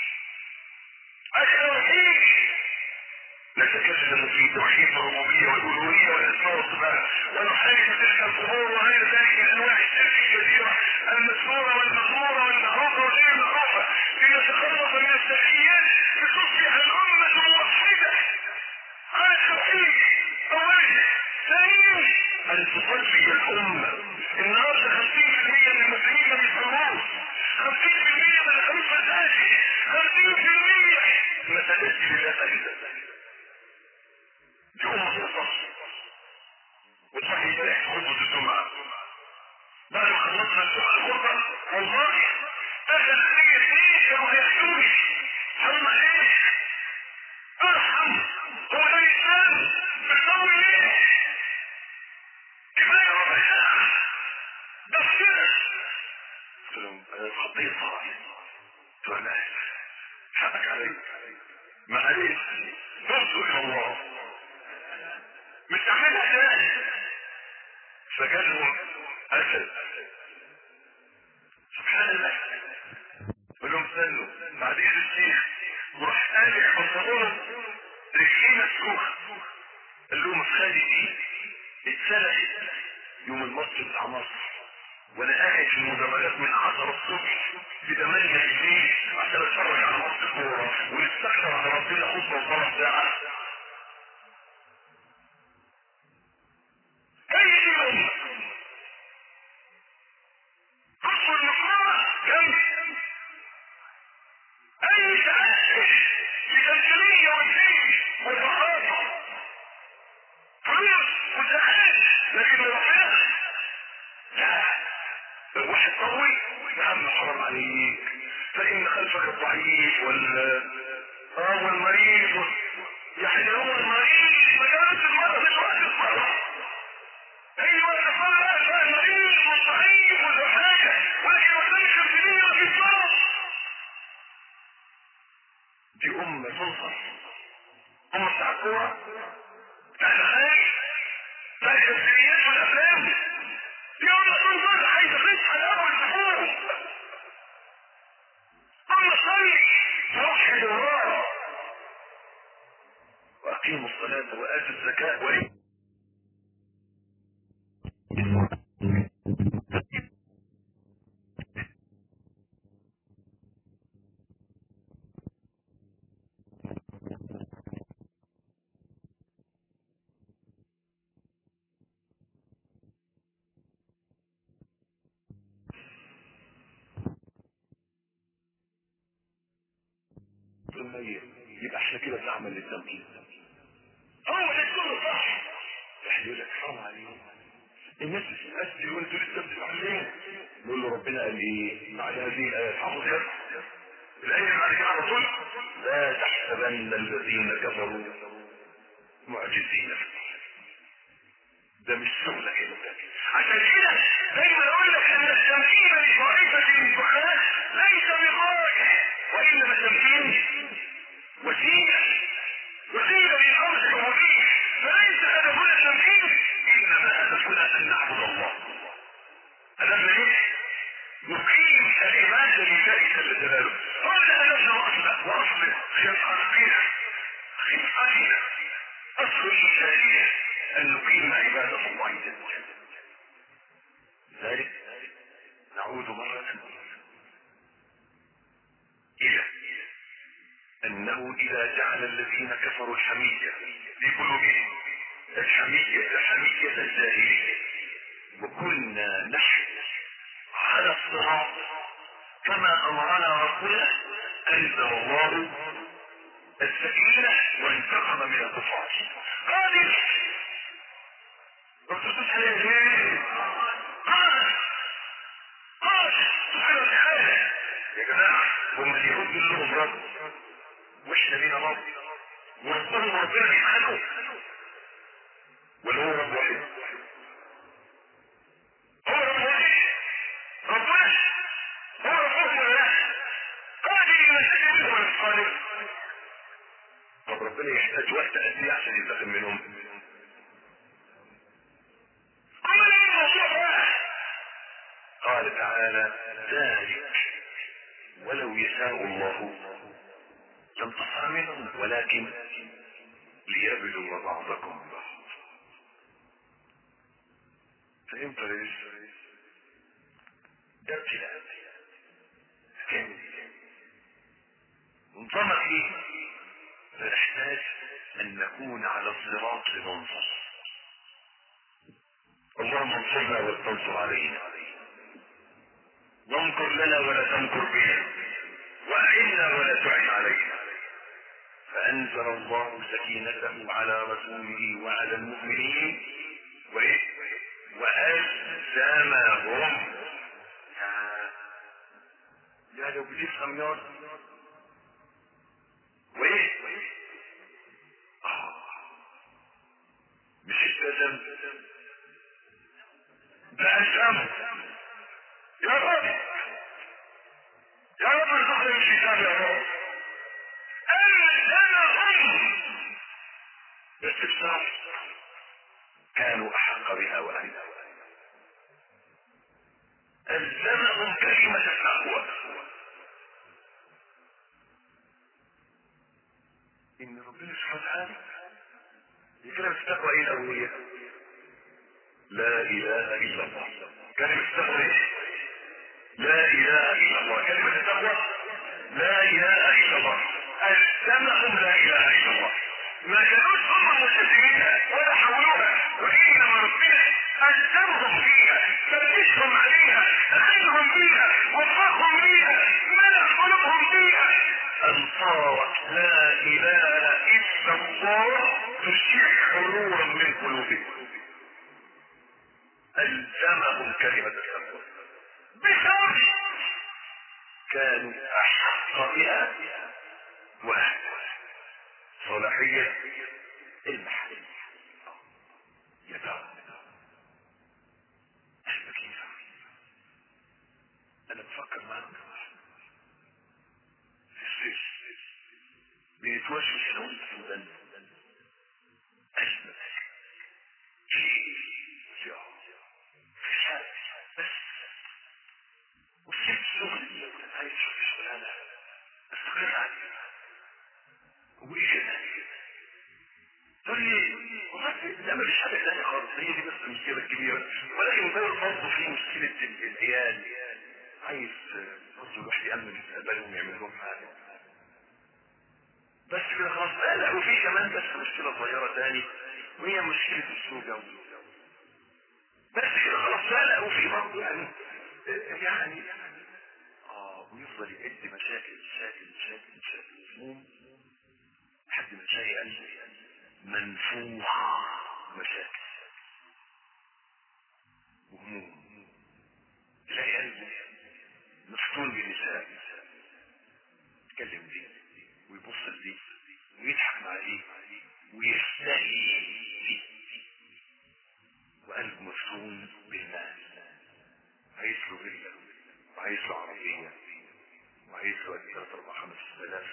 [SPEAKER 3] التوحيد نتكلم في توحيد الربوبية والألوهية والأسماء والصفات ونحارب تلك الظهور وغير ذلك الأنواع الشرك الكثيرة المسرورة والمغرورة والمعروفة وغير المعروفة لنتخلص من الشركيات لتصبح الأمة موحدة على تصلي الامه النهارده 50% من المسلمين ما بيصلوش 50% ما دخلوش مساجد 50% ما سجدش لله سجده دي امه تصلي وتصحي امبارح خطبه الجمعه بعد ما خلصنا الجمعه الخطبه والله دخل علي اثنين كانوا هيحكوني هم ايه ارحم هو ده الاسلام بتسوي ليه كفايه ربع ساعه بس كده قلت لهم انا خطيت صراحه قلت له انا اسف حقك علي معلش بصوا الى الله مش تعملها تاني فجالهم اسد سبحان الله قال لهم استنوا بعد اذن الشيخ وراح قالع بنطلونه رجليه مسكوخه قال لهم خالي دي اتسرقت يوم الماتش بتاع مصر وانا قاعد في المدرجات من 10 الصبح في 8 بالليل عشان اتفرج على ماتش الكوره ونستكثر على ربنا خطبه وصلاه ساعه هي دي الامه اصل المقامه جنبي اي تأسس لتنزيلية والدين والبخاطة فلوس وزكاة لكن الوفاء لا الواحد قوي يا عم حرام عليك فإن خلفك الضعيف وال اه والمريض وال- يعني هو المريض مجالس المرض مش وقت الصلاة ايوه الصلاة المريض والضعيف والوفاة ولكن وسائل الدنيا في الصلاة دي أمة تنصر أمة بتاع الكورة بتاع الخارج بتاع التمثيليات والأفلام دي أمة تنصر عايزة تصحى الأول تفوق أمة صلي توحد الله وأقيموا الصلاة وآتوا الزكاة وإيه الميت يبقى احنا كده بنعمل للتمكين هو ده كله صح واحد يقول لك حرام عليك الناس بتسأل وانتوا لسه بتتعلموا نقول له ربنا قال ايه بعد هذه الايه حافظ يا الايه اللي بعد كده على طول لا تحسبن الذين كفروا معجزين في الأرض. ده مش شغلك انت عشان كده دايما اقول لك ان التمكين لطائفه من الدعاء ليس بغايه وانما التمكين وسيله وسيله للامر العبوديه فليس هدفنا التمكين انما هدفنا ان نعبد الله هدفنا ايه؟ نقيم العباده لله جل جلاله هذا هدفنا واصله واصل خلقنا خلقتنا اصل الانسانيه ان نقيم عباده الله جل وعلا ذلك نعود مرة إلى أنه إذا جعل الذين كفروا الحمية في قلوبهم الحمية حمية الجاهلية وكنا نحن على الصراط كما أمرنا ربنا أنزل الله السكينة وانتقم من الكفار قادر وتدوس عليه ليه؟ قال قال سبحانه وتعالى يا جماعة هم اليهود دول لهم رب واحنا لينا رب وربهم ربنا بيخلقوا ولا هو رب واحد هو رب واحد ربنا هو ربهم ولا لا قادر يمسك منهم ولا مش قادر طب ربنا يحتاج وقت قد ايه عشان ينتقم منهم عمل ايه الموضوع ده قال تعالى ذلك ولو يشاء الله لانتصر منهم ولكن ليبلو بعضكم ببعض فهمت يا يوسف ده ابتلاء هتعمل ايه انظمك ايه فنحتاج ان نكون على الصراط لننصر اللهم انصرنا ولا تنصر علينا وامكر لنا ولا تمكر بنا واعنا ولا تعن علينا فانزل الله سكينته على رسوله وعلى المؤمنين وايه والزمهم يا لو بتفهم يا وايه آه. مش التزم ده الزم يا رب يا رب ارزقنا الكتاب يا رب الزمهم باستفسار كانوا احق بها واهلها الزمهم كلمة التقوى ان ربنا سبحانه وتعالى يكلم التقوى ايه الاولية لا اله الا الله كلمة التقوى ايه لا اله الا الله كلمة التقوى لا اله الا الله الزمهم لا اله الا الله ما كانوش هم ملتزمينها ولا حولوها وانما ربنا الزمهم فيها فتشهم عليها اخذهم بيها وفقهم بيها ملك قلوبهم بيها ان صارت لا اله الا الله تشيع حرورا من قلوبهم الزمهم كلمه التقوى بسبب كانوا احق بها واهلها صلاحية المحل يا ترى احنا كيف انا بفكر معاك في السجن بيتوشوش انا وانت في البلد اجمل شيء في في حالي بس وسيبت الشغل اللي كنت عايز اشوف شغلانه استقر عليها وايه كده تقول لي والله لا مفيش حاجه ثانيه خالص هي دي بس المشكله الكبيره ولكن برضه في مشكله العيال عايز برضه الواحد يامن مستقبلهم ويعمل لهم حاجه بس كده خلاص لا لا وفي كمان بس مشكله صغيره ثاني وهي مشكله الزوجه بس كده خلاص لا لا وفي برضه يعني يعني اه ويفضل يعد مشاكل مشاكل مشاكل مشاكل هموم لحد ما تلاقي قلبي منفوخ مشاكل وهموم تلاقي قلبي مفتون بنساء يتكلم دي ويبص لدي ويضحك مع دي ويستحي دي وقلبه مفتون بالمال عايز له فيلا وعايز له عربية وعايز له قد ثلاث أربع خمس آلاف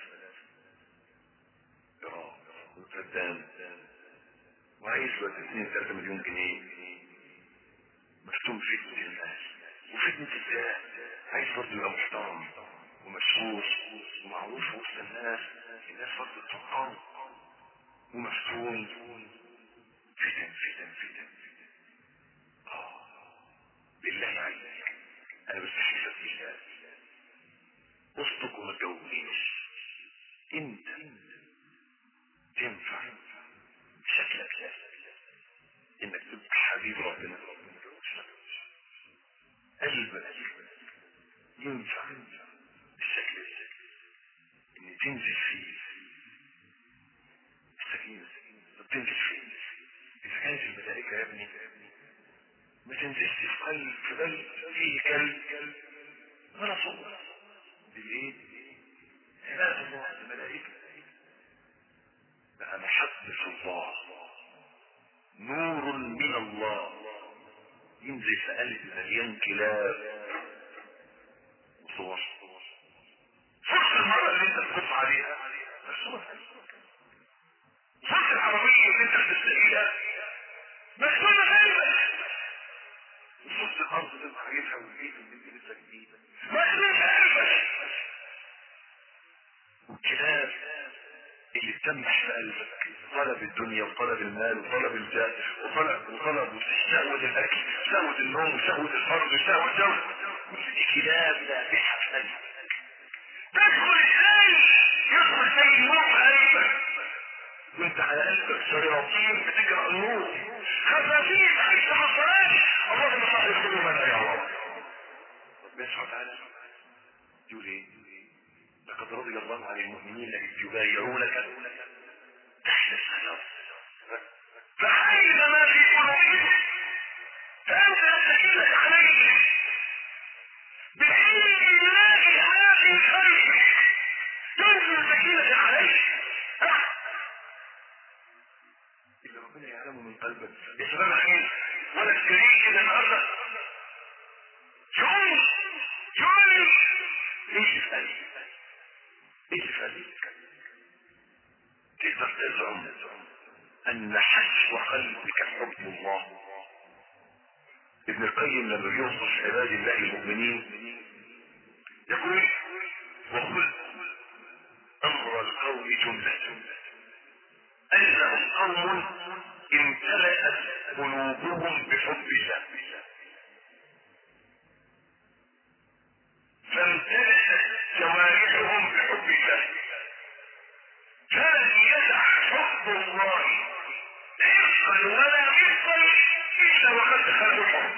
[SPEAKER 3] جرام وفدان وعايز له قد اثنين ثلاثة مليون جنيه مفتون فتنة الناس وفتنة الذات عايز برضه يبقى محترم ومشهور ومعروف وسط الناس الناس برضه تفكر ومفتون فتن فتن فتن اه بالله عليك انا بستحلفك بالله اصدق وما تجاوبنيش انت تنفع بشكلك لا انك تبقى حبيب ربنا قلبك ينفع بالشكل ده ان تنزل فيه السكينة طب تنزل فيه اذا كانت الملائكة يا ابني ما تنزلش في قلب في قلب فيه كلب ولا صوت بالايه عباد الله الملائكة بقى محبة الله نور من الله ينزل في قلب مليان كلاب وصور فرصة المرأة اللي انت تبص عليها مرسومة فرصة العربية اللي انت بتستقيلها مرسومة قلبك وفرصة الأرض اللي انت عايزها والبيت اللي انت لسه جديد مرسومة قلبك والكلاب اللي بتمح في قلبك طلب الدنيا وطلب المال وطلب الجاه وطلب وطلب شهوة الأكل شهوة النوم شهوة الفرد شهوة شهوة كلاب نابحة في قلبك تدخل ازاي يدخل زي النور في قلبك وانت على قلبك شياطين بتجرى النور خفافيف هيفتحوا الصلاة اللهم صل قلوبنا يا رب ربنا سبحانه وتعالى يقول ايه لقد رضي الله عن المؤمنين اذ يبايعونك تحت الشجرة فحيث ما في قلوبهم فانزل السكينة عليهم بحين الله هذه الخير تنزل السكينة عليك اللي ربنا يعلمه من قلبك يا شباب الخير ولا الكريم كده النهارده يقول يقول ايش في قلبي ايش في قلبي تقدر تزعم ان حشو قلبك حب الله ابن القيم لما بيوصف عباد الله المؤمنين يقول وقل امر القوم جملة انهم قوم امتلأت قلوبهم بحب الله فامتلأت جوارحهم بحب الله فلن يدع حب الله عرقا ولا مثقا الا وقد دخلوا الحب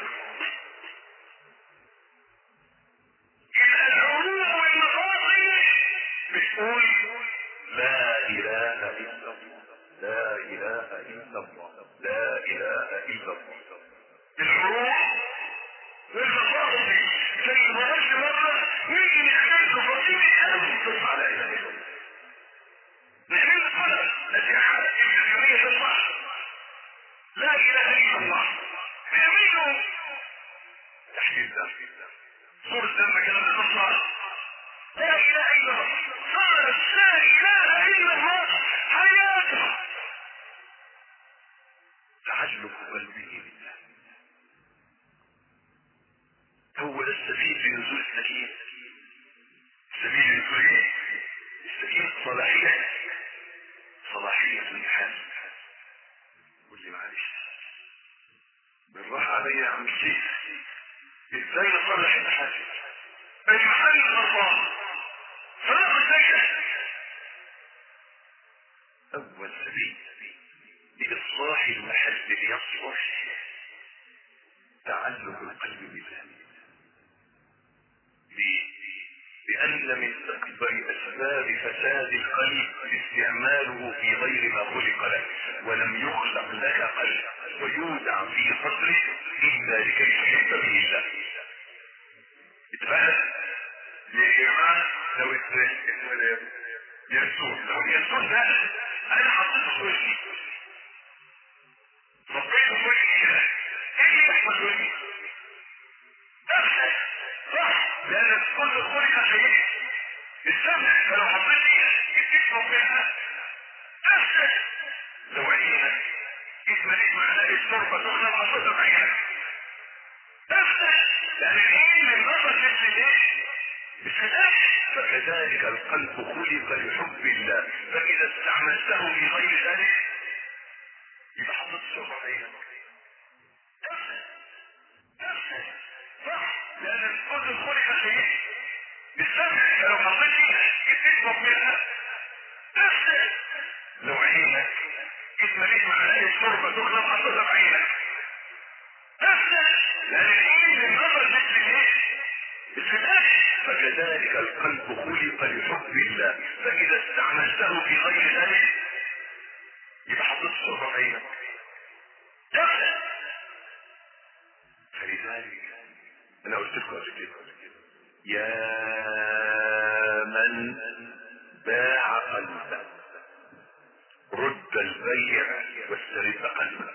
[SPEAKER 3] يبقى العلوم والمفاصل بتقول لا اله الا الله لا اله الا الله لا اله الا الله الحروف والمفاصل زي ما قلت مره نيجي نحتاج تفاصيل الف تصحى لا اله الا الله نحن القلم التي حالت الجمعية الله لا اله الا الله بيعملوا تحديد ده صورة لما كلام النصارى لا اله الا الله صارت لا اله الا الله حياته تعلق قلبه بالله هو ده السبيل لنزول السكينة السبيل لنزول ايه؟ السكينة صلاحية صلاحية النحاس قول لي معلش بالراحة عليا يا عم الشيخ ازاي نصلح النحاس المحل الله صلاح الزكاة اول سبيل لإصلاح المحل ليصلح تعلق القلب بالله ليه؟ لأن من أكبر أسباب فساد القلب استعماله في غير ما خلق له ولم يخلق لك قلب ويودع في صدرك إلا لكي تحب به الله اتفهم يا جماعة لو يرسول لو يرسول ده أنا حطيته في وشي صبيته في وشي كده إيه اللي يحصل في وشي؟ نفسك صح لان كل خلق شيء السمع فلو حطيت ايدك ربنا نفسك لو عينك اتمليت معلقه الشربه تخلق عصير عينك نفسك لان العين من نظر مثل الايه؟ فكذلك القلب خلق لحب الله فاذا استعملته في غير ذلك يبقى حطيت الشربه عينك نفسك نفسك صح لان الكل خلق شيء بالسمع لو حطيت ايدك تشرب منها نفسك لو عينك اتمليت معلقه الشربه تخلق حطيتها في عينك نفسك لان العين من نظر مثل الايه؟ مثل الاكل فكذلك القلب خلق لحب الله فاذا استعملته في غير ذلك يبقى حطيت الشربه في عينك نفسك فلذلك انا قلت لكم قبل كده يا من باع قلبه رد البيع واسترد قلبك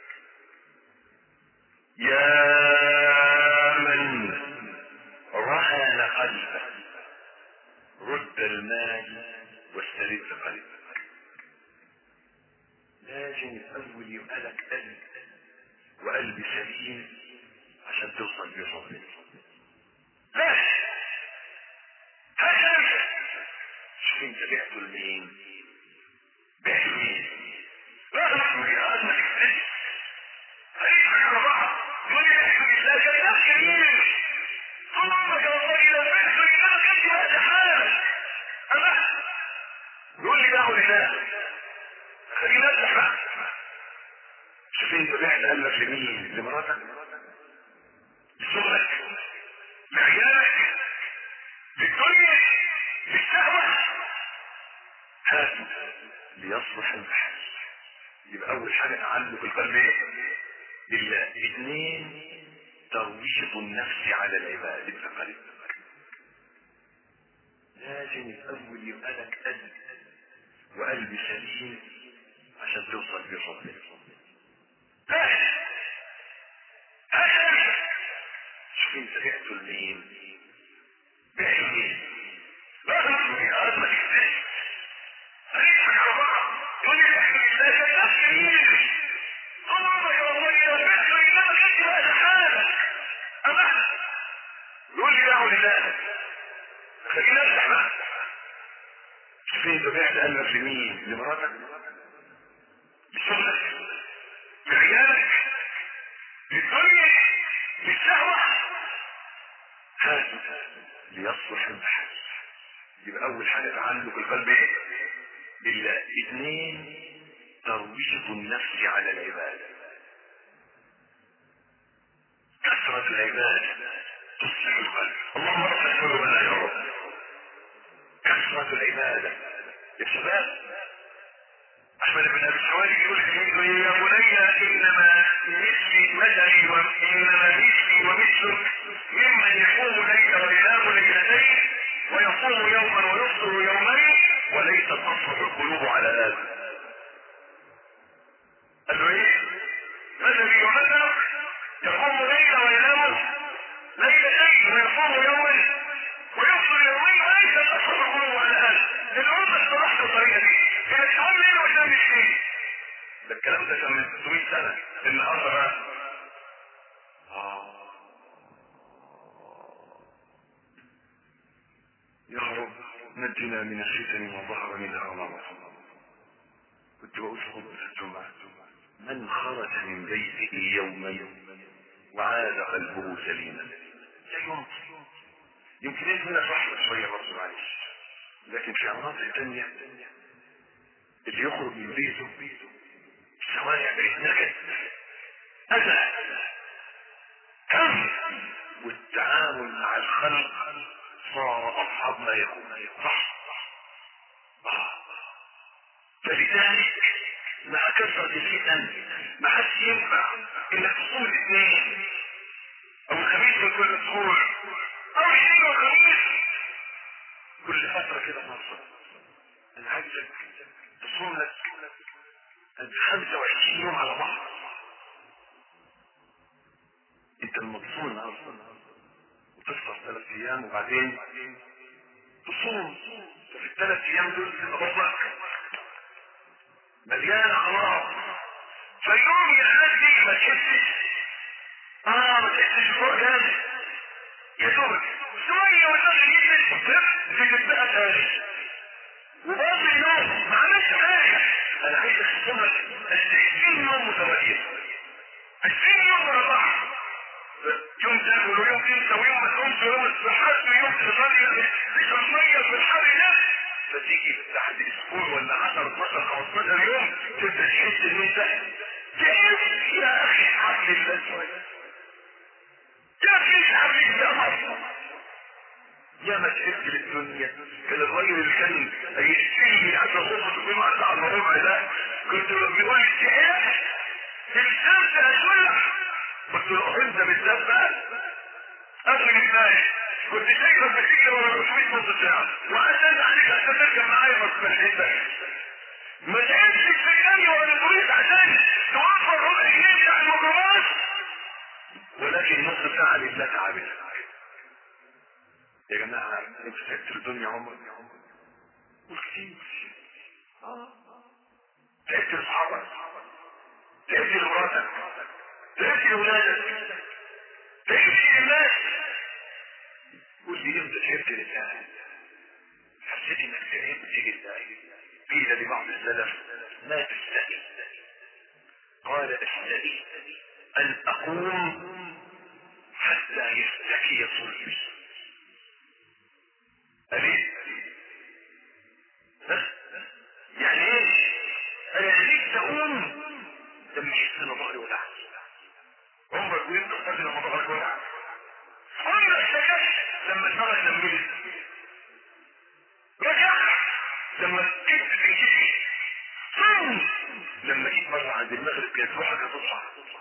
[SPEAKER 3] يا من رهن قلبه رد المال واسترد قلبك لازم الاول يبقى لك قلب وقلب سليم عشان توصل بيه لا هكذا شوف انت بعته لمين بعته لمين رغم ان انك تكتب هيضحك على بعض يقول لي احمد الله كان ناس جميل اللهم والله الى بعته لله كنت هذا حال انا يقول لي باعه لله خلينا نفتح بقى شوف فين بعت قلبك لمين لمراتك لشغلك لعيالك للدنيا للشهوة هاتوا ليصلح المحل يبقى اول حاجة تعلق القلب ايه الا اثنين ترويض النفس على العباد القلب لازم الاول يبقى لك قلب وقلب سليم عشان توصل بربنا شوف انت بعته لمين بعته لمين رغم في ارض ما تكتبش هنضحك على بعض يقول لي احنا لا كتبت مين الله يا الله يا بعته انما كنت بقى حالك اما يقول لي دعوا لله خلينا نفتح بقى شوف انت بعت قلبك لمين لمراتك لشغلك لعيالك للدنيا للشهوة هاتوا ليصلح المحل يبقى اول حاجة تعلق القلب ايه الا اثنين ترويض النفس على العبادة كثرة العبادة تصلح القلب اللهم اصلح قلوبنا يا رب كثرة العبادة يا شباب احمد بن ابي الحوالي يقول يا بني انما مثلي مثلي وانما مثلي ومثلك ممن يقوم ليل وينام ليلتين ويصوم يوما ويفطر يومين وليس تصفح القلوب على هذا قال له ايه مثلي ومثلك يقوم ليل وينام ليلتين ويصوم يوما ويفطر يومين وليس تصفح القلوب على هذا الامه استراحت الطريقه دي كانت حول ليل وشام الشيء ده الكلام ده كان من 600 سنه النهارده بقى آه. يا رب نجنا من الفتن ما ظهر منها وما بطن كنت بقول في خطبه الجمعه من خرج من بيته يوما وعاد قلبه سليما لا يمكن يمكن انت هنا صحبه شويه برضه معلش لكن في مناطق تانية اللي يخرج من بيته الشوارع بقت نكد أذى كم والتعامل مع الخلق صار أصعب ما يكون صح آه. فلذلك مع كثرة الفتن ما حدش ينفع انك تصوم الاثنين او الخميس من كل اسبوع او الاثنين والخميس كل فترة كده مصر انا عايزك تصوم لك 25 يوم على بعض انت المتصوم النهارده وتفطر ثلاث ايام وبعدين تصوم ففي الثلاث ايام دول تبقى بطنك مليانه خلاص فيوم يعدي ما تحسش اه ما تحسش بفوق جامد يا دوب شويه والناس يجي تجيب بقى تاني وبرضه اليوم ما عملش حاجه انا عايز اخصمك 20 يوم متواليه 20 يوم ورا بعض يوم تاكل ويوم تنسى ويوم ما تقومش ويوم تصحى ويوم تصلي تشرب ميه في الحر ده فتيجي بعد اسبوع ولا 10 12 15 يوم تبدا تحس ان انت تعبت يا اخي حبل الله شويه يا اخي حبل يا الله يا ما تعبت للدنيا كان الراجل اللي كان هيشتري عشان غرفة الجمعة على الربع ده كنت بيقول لي تعبت الشمس هتولع قلت له انت بالذات بقى قبل النهاية كنت شايفك بتجري ورا 500 نص ساعة وعشان عليك عشان ترجع معايا بس مش ما تعبتش في الجري ولا الطريق عشان توفر ربع جنيه بتاع المكرمات ولكن نص ساعة لله تعبت يا جماعة انت تعبت في الدنيا عمر وكتير اه تعبت لاصحابك تعبت لمراتك تعبت لاولادك تعبت للناس قول لي امتى تعبت لله حسيت انك تعبت لله قيل لبعض السلف ما تستحي قال استحي ان اقوم حتى يستحي صلبي أليس يعني ايه انا نفسي اقوم لما احس ان ظهري وجعني لما جيت في جيتي صوم لما جيت مرة عند المغرب كانت روحك هتطلع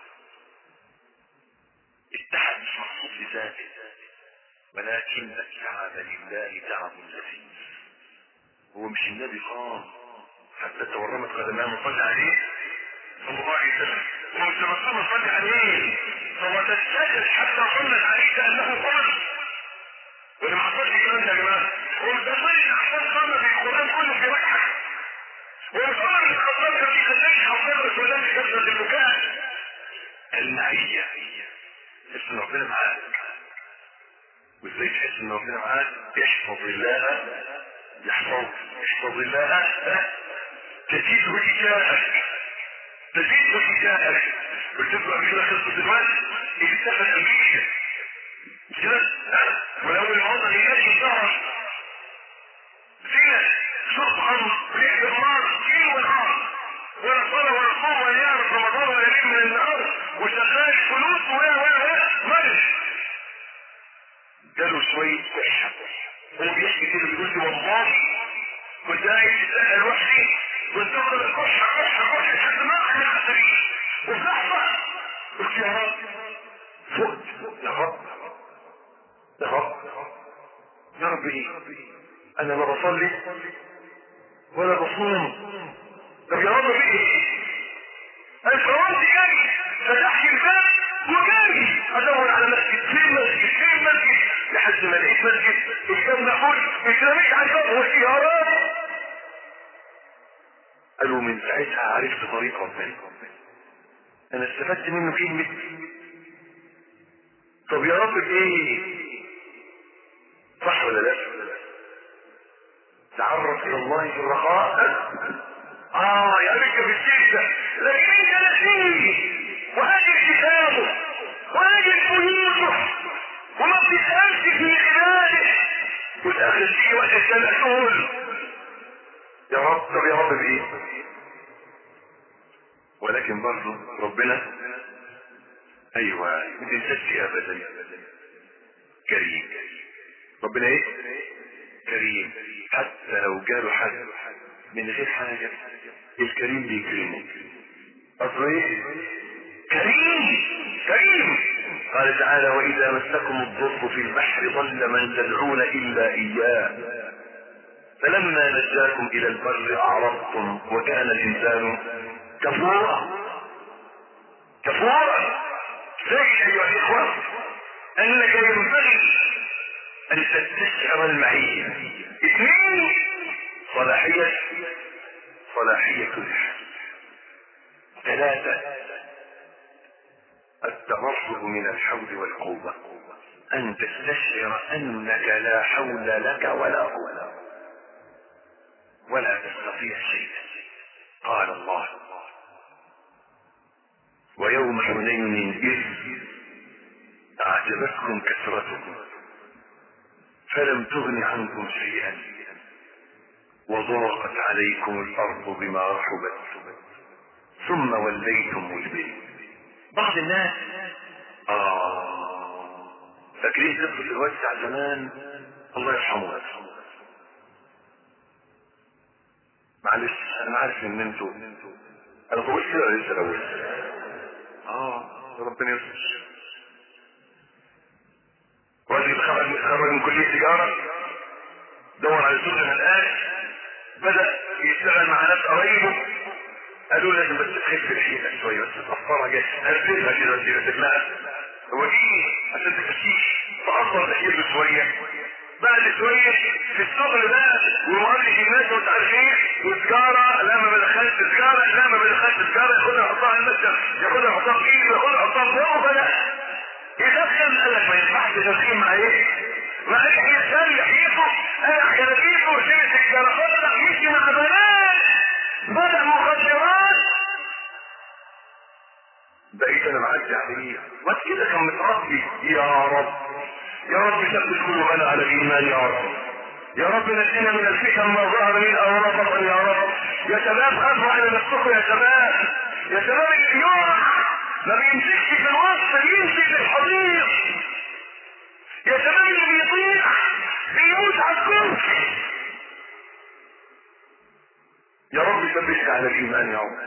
[SPEAKER 3] التعب مش مقصود لذاته ولكن التعب لله تعب لذيذ هو مش النبي قام حتى تورمت قدماه صلى عليه صلى الله عليه وسلم ومش الرسول صلى عليه فهو تستجد حتى صلت عليه كانه قمر واللي ما حصلش الكلام ده يا جماعه هو مش تصلي احسن صلى في القران كله في ركعه ومش عمر بن الخطاب كان بيخليك حصل رسول الله كثره البكاء المعيه تحس ان ربنا معاك وازاي تحس ان ربنا معاك احفظ الله يحفظك احفظ الله تزيده تجاهك تزيده تجاهك بتبقى كده خلصة الوقت اكتفت امريكا كده ولو الموضع هناك الظهر زينة شرط خمر ريح النار ليل ونهار ولا صلاة ولا صوم ولا يعرف رمضان ولا ليل من النهار وشغال فلوس ولا ولا ولا مالش جاله شوية صحة هو بيحكي كده بيقول لي والله كنت قاعد في لوحدي كنت افضل اكح اكح اكح لحد ما احنا خسرين وفي لحظة قلت يا رب فقت يا رب يا رب يا رب ايه انا لا بصلي ولا بصوم طب يا رب في ايه انا قررت جاي فتحت الباب وجاي ادور على مسجد فين مسجد فين مسجد لحد ما لقيت مسجد الباب مقفول اترميت على الباب وقلت يا رب قالوا من ساعتها عرفت طريق ربنا انا استفدت منه كلمة طب يا رب بايه صح ولا لا تعرف الى الله في الرخاء اه يا ريت في الشدة لكن انت نسيه وهاجر كتابه وهاجر بيوته وما بتسألش في عباده وتأخذ فيه وقت التنسل يا رب طب يا رب بايه ولكن برضه ربنا ايوه ما تنساش ابدا كريم ربنا ايه كريم حتى لو جاله حد من غير حاجه الكريم بيكرمه اصل ايه كريم كريم قال تعالى واذا مسكم الضر في البحر ضل من تدعون الا اياه فلما نجاكم الى البر اعرضتم وكان الانسان كفورا كفورا زي ايها الاخوه انك ينبغي ان تستشعر المعيه اثنين صلاحيه صلاحيه الحال ثلاثه التمرد من الحول والقوه ان تستشعر انك لا حول لك ولا قوه ولا تستطيع شيئا قال الله ويوم حنين إذ أعجبتكم كثرتكم فلم تغن عنكم شيئا وضاقت عليكم الأرض بما رحبت ثم وليتم مدبرين بعض الناس آه فاكرين قصة الواد بتاع زمان الله يرحمه معلش انا عارف ان انتوا انا بقول كده ولا لسه الاول اه ربنا يستر واحد يتخرج يتخرج من كليه تجاره دور على شغل الان بدا يشتغل مع ناس قرايبه قالوا لازم بس تخف الحيله شويه بس تقصرها جاي هرفدها كده وسيله تبنها هو دي عشان تكشيش تقصر لحيته شويه بعد شويه في الشغل بقى ومقابلة الناس ومش عارف ايه وسجارة لا ما بدخلش سجارة لا ما بدخلش سجارة ياخدها يحطها على المسجد ياخدها يحطها في ايده ياخدها يحطها في بقه بدأ يدخن قال لك ما ينفعش تدخين مع ايه؟ مع ايه يسال لحيته قلع جلابيته وشرب سجارة خدها مشي مع بنات بدأ مخدرات بقيت انا معدي عليه ما كده كان متربي يا رب يا رب ثبت قلوبنا على الايمان يا رب يا رب نجينا من الفتن ما ظهر منها وما بطن يا رب يا شباب خافوا على نفسكم يا شباب يا شباب اليوم ما بيمسكش في الوسط يمشي في الحضيض يا شباب اللي بيطيع بيموت على الكرسي يا رب ثبتك على الايمان يا رب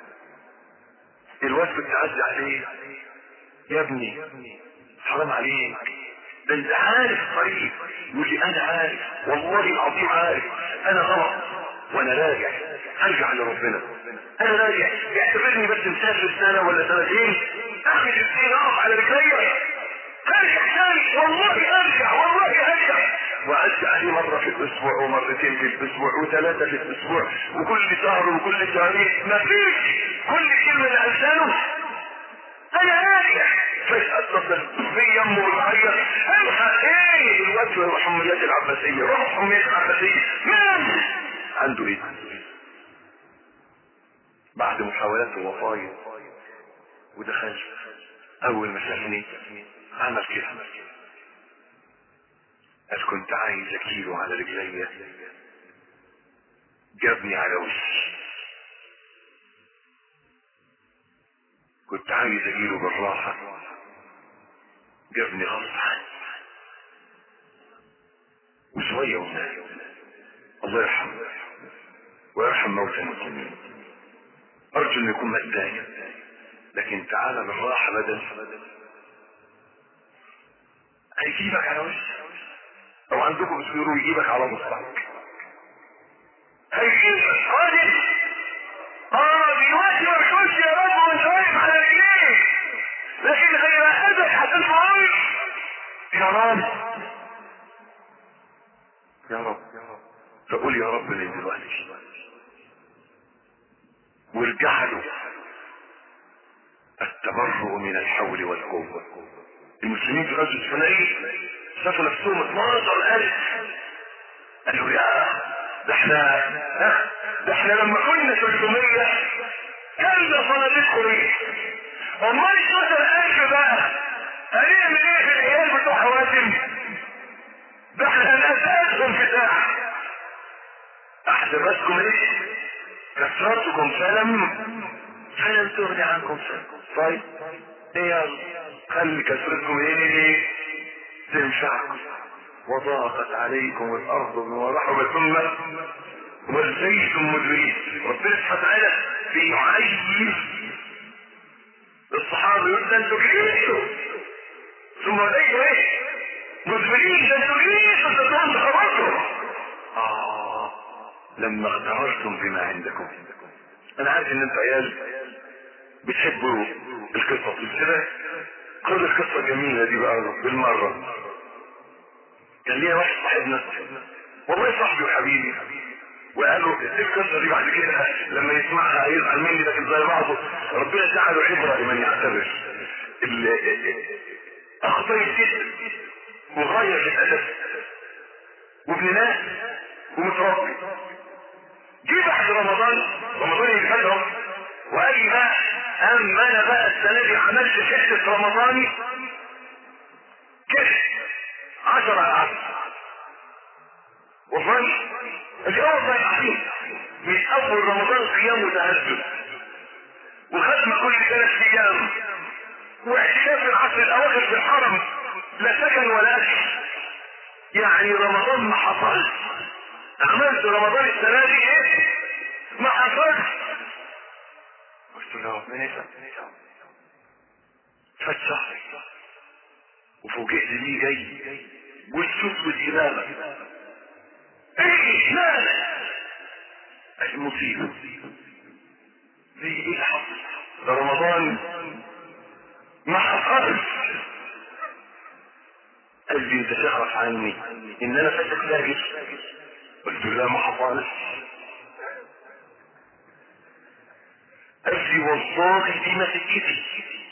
[SPEAKER 3] الواد كنت عدي عليه يا ابني حرام عليك ده انت عارف الطريق يقول لي انا عارف والله العظيم عارف انا غلط وانا راجع ارجع لربنا انا راجع يعتبرني بس مسافر سنه ولا سنتين اخد السنين اقف على رجلي ارجع ثاني والله ارجع والله ارجع وارجع عليه مره في الاسبوع ومرتين في الاسبوع وثلاثه في الاسبوع وكل شهر وكل شهرين ما فيش كل كلمه لسانه انا راجع فجأة اتصل في امه وتعيط الحق ايه الوقت الحميات العباسية روح الحميات العباسية مين عنده ايه بعد محاولات ووصايا ودخل اول ما شافني عمل كده قال كنت عايز اكيله على رجلي جابني على وشي كنت عايز اجيله بالراحة جابني غصب عني وشوية ونام الله يرحمه ويرحم موتى المسلمين ارجو انه يكون مات لكن تعالى بالراحة بدل هيجيبك على وشك او عندكم بتقولوا يجيبك على مصبعك هيجيبك راجل اه دلوقتي ما بتقولش يا رب وانت واقف على رجليك لكن هيراقبك هتسمع يا رب يا رب فقول يا رب من دلوقتي وارجع له التبرؤ من الحول والقوة المسلمين في غزوة حنين شافوا نفسهم 12000 قالوا يا ده احنا ها ده احنا لما كنا 300 كان ده صناديق ايه امال 12000 بقى هنعمل ايه في العيال بتوع حوازن ده احنا هنأسسهم في ساعة احسبتكم ايه كثرتكم فلم فلم تغني عنكم شيء طيب ايه يلا خلي كثرتكم ايه تنفعكم وضاقت عليكم الارض بما رحبت ثم وليتم مدبرين ربنا سبحانه وتعالى بيعيش الصحابه يقول ده انتوا جريتوا ثم وليتوا ايه مدبرين ده انتوا جريتوا ده انتوا خرجتوا اه لما اغتررتم بما عندكم انا عارف ان انتوا عيال بتحبوا القصص كده خد القصه الجميله دي بقى بالمره كان ليا واحد صاحبنا والله صاحبي وحبيبي وقالوا القصه دي بعد كده لما يسمعها هيزعل مني لكن زي بعضه ربنا جعله عبره لمن يعتبر اخطر الجد وغير في الادب وابن ناس ومتربي جه بعد رمضان رمضان اللي فات اهو وقال لي بقى اما انا بقى السنه دي عملت حته رمضاني كده عشرة على عشرة والله الجو ضيعين من اول رمضان قيام وتهجد وختم كل ثلاث ايام واعتكاف العصر الاواخر في الحرم لا سكن ولا اكل يعني رمضان ما حصلش عملت رمضان السنه دي ايه ما حصلش قلت له ربنا يسعدك فات شهر وفوجئت بيه جاي والسود امامك ايه مالك المصيبة زي ايه اللي حصل ده رمضان ما حصلش قال لي انت تعرف عني ان انا فاتك لاجل قلت له لا ما حصلش قال لي والله دي ما سكتي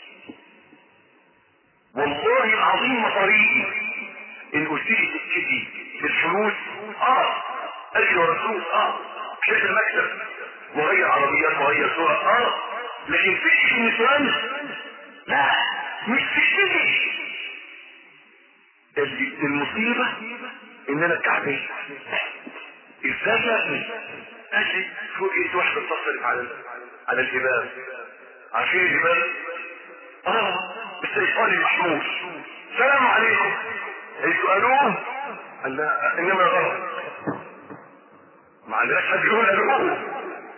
[SPEAKER 3] والله العظيم طريقي ان قلت لي سكتي بالفلوس اه اجري ورسول اه شكل المكتب وغير عربيات وغير صورة اه لكن فكرة النسوان لا مش سكتي المصيبة ان انا الكعبية ازاي يا ابني قال لي فوجئت واحدة اتصلت على على الجبال عارفين الجبال اه الشيطان المحمول سلام عليكم يسألوه قال لا انما غلط ما عندناش حد يقول الوه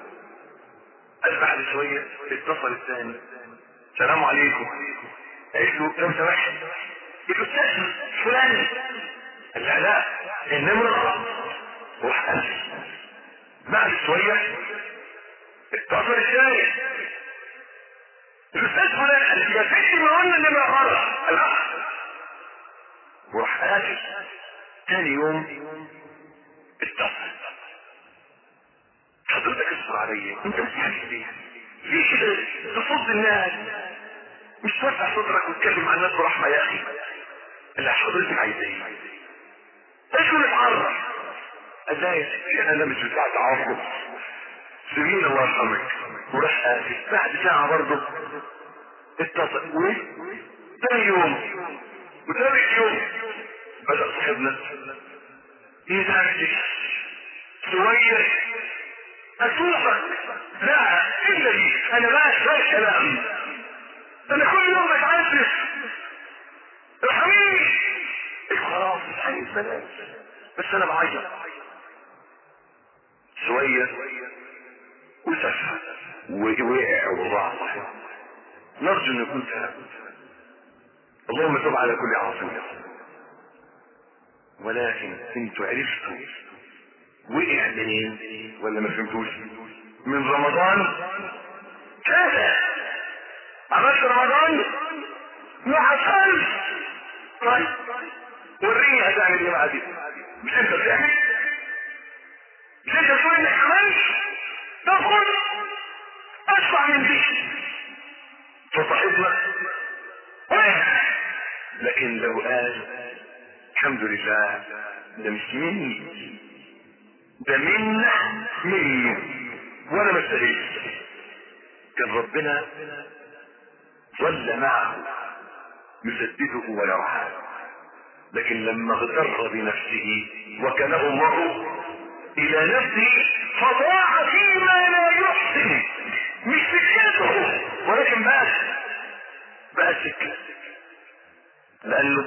[SPEAKER 3] قال بعد شوية اتصل الثاني السلام عليكم قالت له لو سمحت الاستاذ فلان قال لا لا النمرة روح قال بعد شوية اتصل الثاني الاستاذ فلان قال يا ستي ما قلنا النمرة غلط قال لا وراح قال تاني يوم اتصل حضرتك اصبر عليا انت بتحكي ليه ليه كده تصد الناس مش ترفع صدرك وتتكلم عن الناس برحمه يا اخي لا حضرتك عايز ايه ايش اللي اتعرف قال لا يا ستي انا مش بتاع تعاقب سيبيني الله يرحمك وراح قاسي بعد ساعه برضه اتصل وايه تاني يوم وثالث يوم بدأ صاحبنا يزعجك شوية اشوفك لا الا دي انا بقى شوية كلام انا كل يوم بتعذب ارحميني خلاص مش عايز بلاش بس انا بعيط شوية وسفه ووقع وضاع نرجو ان يكون تاب اللهم تب على كل عاصمة ولكن انتوا عرفتوا وقع منين ولا ما فهمتوش من رمضان كذا عملت رمضان ما حصلش طيب وريني هتعمل ايه مع دي مش انت بتعمل مش انت تقول انك عملت طب خد ادفع من دي فصاحبنا وقع لكن لو قال الحمد لله ده مش مني ده منا منه وانا ما استاهلش كان ربنا ظل معه يسدده ويرعاه لكن لما اغتر بنفسه وكله الله الى نفسه فضاع فيما لا يحسن مش سكته ولكن بقى بقى سكه لانه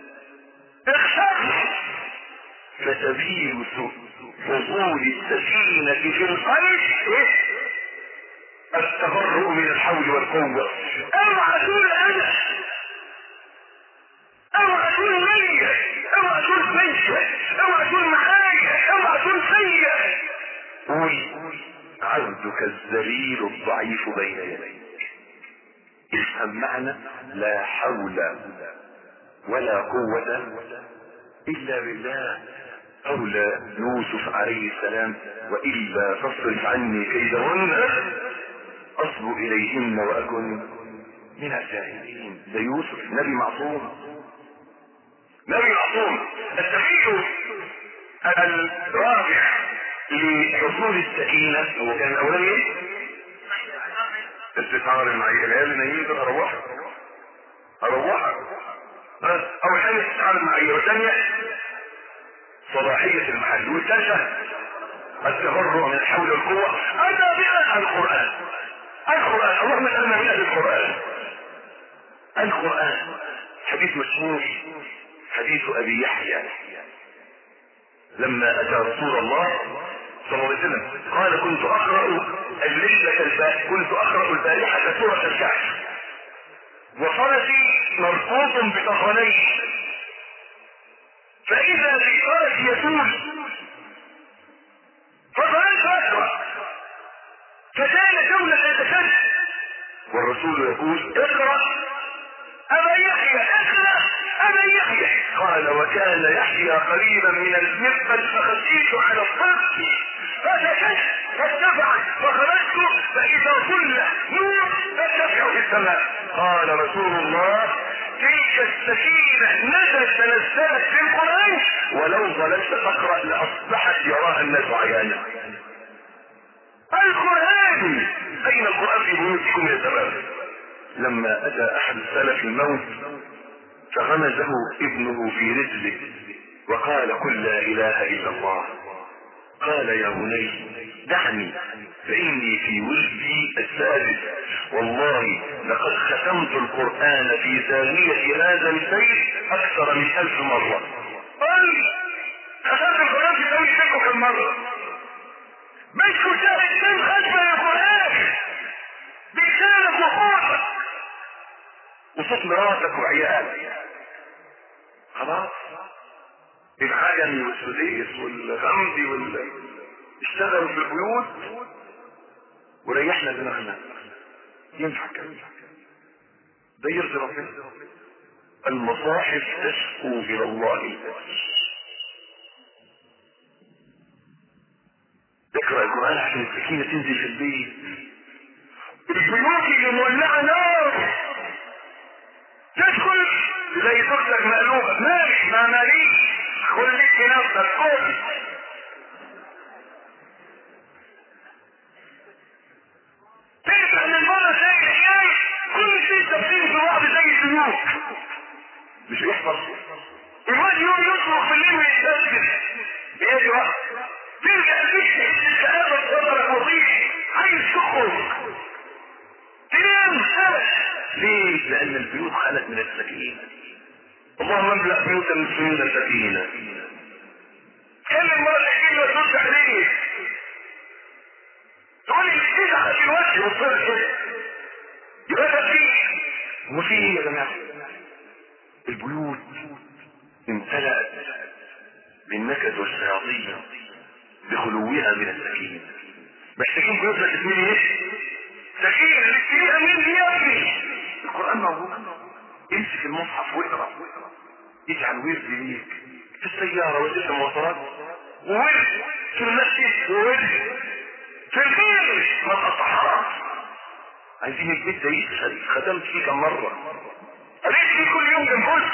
[SPEAKER 3] اخشى فسبيل حصول السكينة في القلب التبرؤ من الحول والقوة اوعى تقول انا اوعى تقول ليا اوعى تقول فيا اوعى تقول معايا اوعى تقول فيا قول عبدك الذليل الضعيف بين يديك افهم معنى لا حول ولا قوة الا بالله قول يوسف عليه السلام والا تصرف عني كيدهن اصب اليهن واكن من الجاهلين ده يوسف نبي معصوم نبي معصوم التخيل الرابع لحصول السكينة هو كان الاولاني استشعار المعية العيال نايمين دول اروحها اروحها اول حاجة استشعار المعية والثانية صلاحية المحل والثالثة التبرع من الحول والقوة الرابعة القرآن القرآن اللهم اجعلنا من اهل القرآن القرآن حديث مشهور حديث ابي يحيى لما اتى رسول الله صلى الله عليه وسلم قال كنت اقرا الليله البارحه كنت اقرا البارحه سوره الكهف وفرسي مربوط بظهرين فاذا بالفرس يسول فظللت اقرا فكان دولة يتشد والرسول يقول اقرا ابا يحيى اقرا ابا يحيى قال وكان يحيى قريبا من المرقد فخشيت على الصدق فسكت فارتفع فخرجت فاذا ظل نور ترتفع في السماء قال رسول الله تلك السكينة نزلت تنزلت في القرآن ولو ظللت تقرأ لأصبحت يراها الناس عيانا القرآن أين القرآن في بيوتكم يا شباب لما أتى أحد السلف الموت فغمزه ابنه في رجله وقال قل لا إله إلا الله قال يا بني دعني فإني في ولدي السادس والله لقد ختمت القرآن في ثانية هذا السيف أكثر من ألف مرة قال ختمت القرآن في ثانية سيفه كم مرة مش كتاب الدين ختمة القرآن بصوت مراتك وعيالك خلاص العجمي والسديس والغمدي وال اشتغلوا في البيوت وريحنا دماغنا ينفع كده ده يرضي ربنا المصاحف تشكو الى الله البس اقرا القران عشان السكينه تنزل في البيت البيوت اللي مولعه نار تدخل تلاقي زوجتك مقلوبه مالك ما ماليش خليك في نفسك كل تسأل المرة زي الحياة كل شيء تبديل في بعض زي السلوك مش بيحصل الواد يوم يصرخ في الليل ويستسجد بيجي وقت ترجع البيت تحس الكآبة في صدرك وضيق عايز تخرج تنام ليه؟ لأن البيوت خلت من السكينة اللهم املأ بيوت المسلمين سكينة كلم مرة تحكي له ترد عليه تقول لي تزعل في الوجه وتصير كده يبقى ده فيه وفي ايه يا جماعة؟ البيوت امتلأت بالنكد والشياطين بخلوها من السكينة محتاجين بيوتنا تتملي ايه؟ سكينة الاستريئة من دي يا ابني القرآن موجود امسك المصحف واقرا اجعل ورد ليك في السيارة وفي المواصلات وورد في المسجد وورد في البيت ما تقطعهاش عايزين البيت ده يشتغل خدمت فيه كم مرة قريت فيه كل يوم جنبوش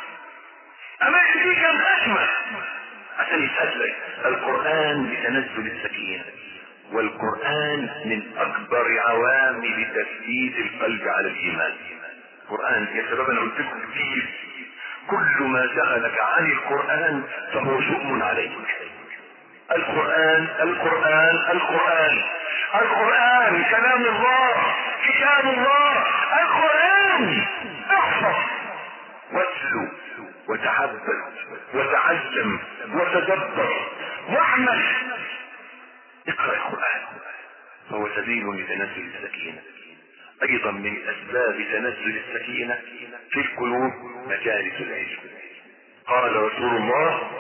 [SPEAKER 3] عملت فيه كم ختمة عشان يسألك القرآن بتنزل السكينة والقرآن من أكبر عوامل تثبيت القلب على الإيمان القرآن يا شباب أنا قلت لكم كتير كل ما شغلك عن القرآن فهو شؤم عليك القرآن القرآن القرآن القرآن كلام الله كتاب الله القرآن احفظ واتلو وتعبد وتعلم وتدبر واعمل اقرأ القرآن فهو سبيل لتنزل السكينة ايضا من اسباب تنزل السكينة في القلوب مجالس العلم قال رسول الله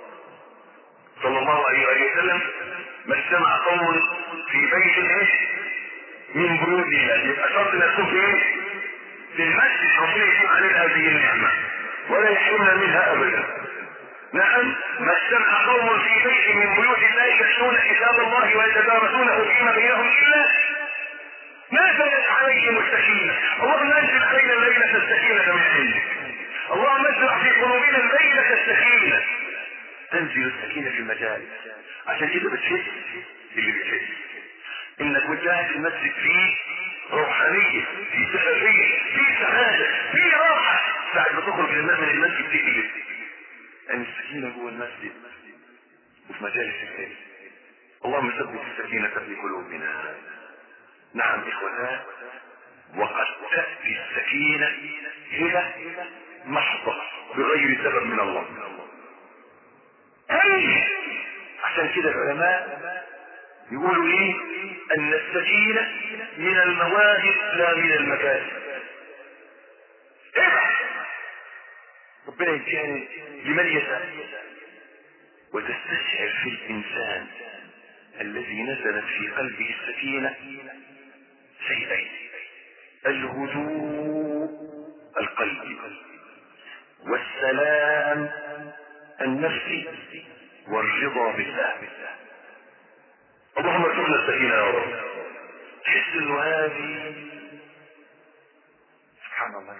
[SPEAKER 3] صلى الله عليه وآله وسلم ما اجتمع قوم في بيت ايه من بيوت الله يبقى شرط ان يكون في ايه في المسجد ربنا يكون عليه هذه النعمة ولا يحرمنا منها ابدا نعم ما اجتمع قوم في بيت من بيوت الله يتلون كتاب الله ويتدارسونه فيما بينهم الا نزلت عليهم السكينة اللهم انزل علينا الليلة السكينة من عندك اللهم ازرع في قلوبنا الليلة السكينة تنزل السكينة في المجالس عشان كده بتحس اللي بتحس انك وجهت المسجد فيه روحانية في سحرية في سعادة في راحة ساعة ما تخرج من من المسجد تقلب ان السكينة جوه المسجد وفي مجالس الخير اللهم ثبت السكينة في قلوبنا نعم اخوتنا وقد تأتي السكينة هنا محضة بغير سبب من الله أي عشان كده العلماء يقولوا ايه ان السكينة من المواهب لا من المكاسب ابعد ربنا يديها لمن يشاء وتستشعر في الانسان الذي نزلت في قلبه السكينة شيئين الهدوء القلبي والسلام النفسي والرضا بالله اللهم ارزقنا السكينة يا رب تحس انه هذه سبحان الله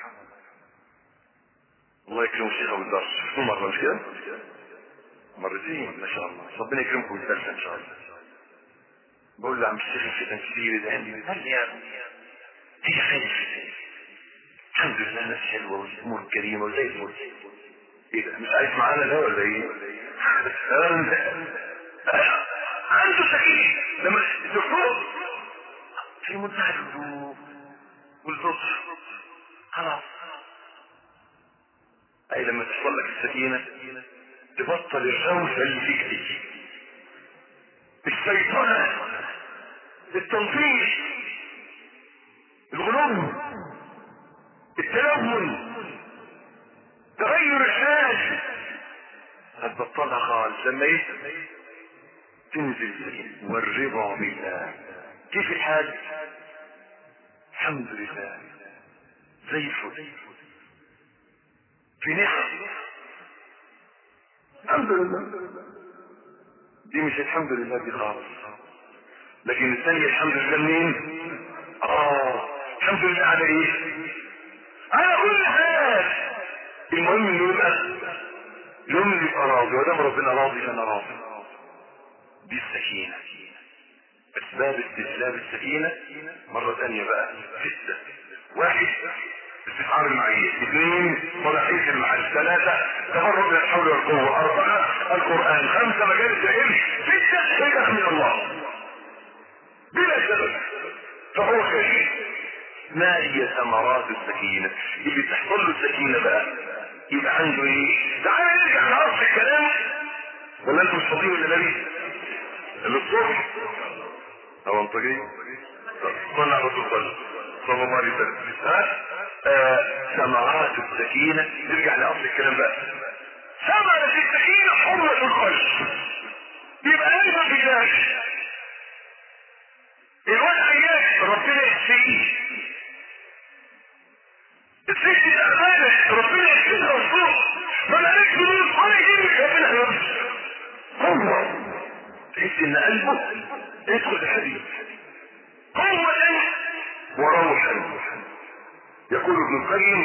[SPEAKER 3] الله يكرم الشيخ ابو الدرس شفتوه مرة مش كده؟ مرتين ما شاء الله ربنا يكرمكم بالدرس ان شاء الله بقول له عم الشيخ في تنسيري ده عندي قال لي يا هي خير الحمد لله الناس حلوه والامور كريمه وزي الفل ايه ده مش عايش معانا ده ولا ايه؟ عنده سكين لما الدكتور في منتهى الهدوء واللطف خلاص اي لما تحصل لك السكينه تبطل الروثه اللي فيك دي السيطره التنظيم الغلو التلون تغير الحال هتبطلها خالص لما ايه تنزل السكينة والرضا بالله كيف الحال الحمد لله زي الفل في نعم الحمد لله دي مش الحمد لله دي خالص لكن الثانية الحمد لله منين اه الحمد لله على ايه على كل حال المهم انه يبقى يوم يبقى راضي ودام ربنا راضي فانا راضي دي السكينة اسباب استجلاب السكينة مرة ثانية بقى ستة واحد استشعار المعية اثنين صلاحية المعية ثلاثة تفرق من الحول والقوة أربعة القرآن خمسة مجالس العلم ستة هدى من الله بلا سبب فهو خير ما هي ثمرات السكينة اللي تحصل له السكينة بقى يبقى عنده ايه تعالى نرجع لأصل الكلام ولا انتم مش فاضيين ولا ليه للصبح هو انت جاي صلى على رسول الله صلى الله عليه وسلم ها آه، ثمرات السكينة نرجع لأصل الكلام بقى ثمرة السكينة حرمة القلب يبقى انت بذلك الواد عياك ربنا يشفيه الست تعبانة ربنا يشفيها ويشفوه ما لقيتش فلوس ولا يجيبك ربنا يرزق هو تحس ان قلبه يدخل الحديد قوة وروحا يقول ابن القيم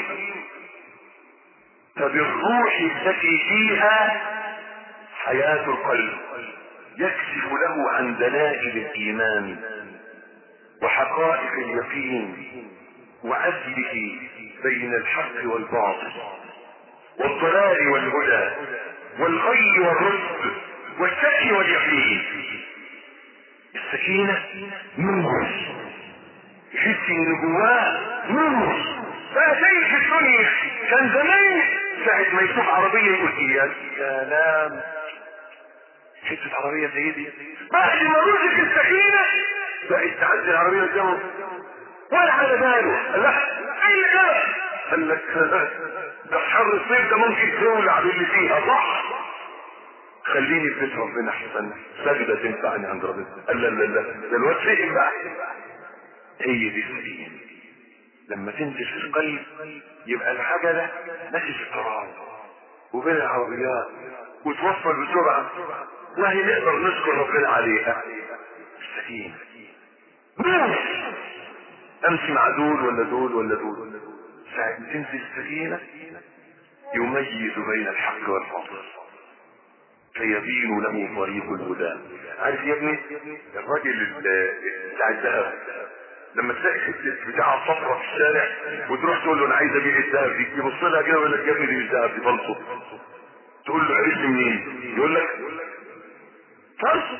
[SPEAKER 3] فبالروح التي فيها حياة القلب يكشف له عن دلائل الإيمان وحقائق اليقين وعدله بين الحق والباطل والضلال والهدى والخير والرشد والشك واليقين السكينة نور يحس ان جواه نور بقى زي في الدنيا كان زمان ساعة ما يشوف عربية يقول يا سلام حتة عربية زي دي بعد ما رزق السكينة بقت تعدي العربية قدامه ولا على باله قال لا ايه اللي جرى؟ قال لك ده حر الصيف ده ممكن تولع باللي فيها صح خليني في بيت ربنا احسن سجدة تنفعني عند ربنا قال لا لا لا ده الواد فهم بقى هي دي السكينة لما تنزل في القلب يبقى العجلة ماشي في التراب وبين العربيات وتوصل بسرعة وهي نقدر نشكر ربنا عليها السكينة نور امشي مع دول ولا دول ولا دول ساعة ما تنزل السكينة يميز بين الحق والباطل فيبين له طريق الهدى عارف يا ابني الراجل ال- بتاع الذهب لما تلاقي حته بتاع صفرة في الشارع وتروح تقول له انا عايز ابيع الذهب دي يبص لها كده ويقول لك يا ابني دي مش ذهب دي فلسو تقول له عرفت منين يقول لك فلسو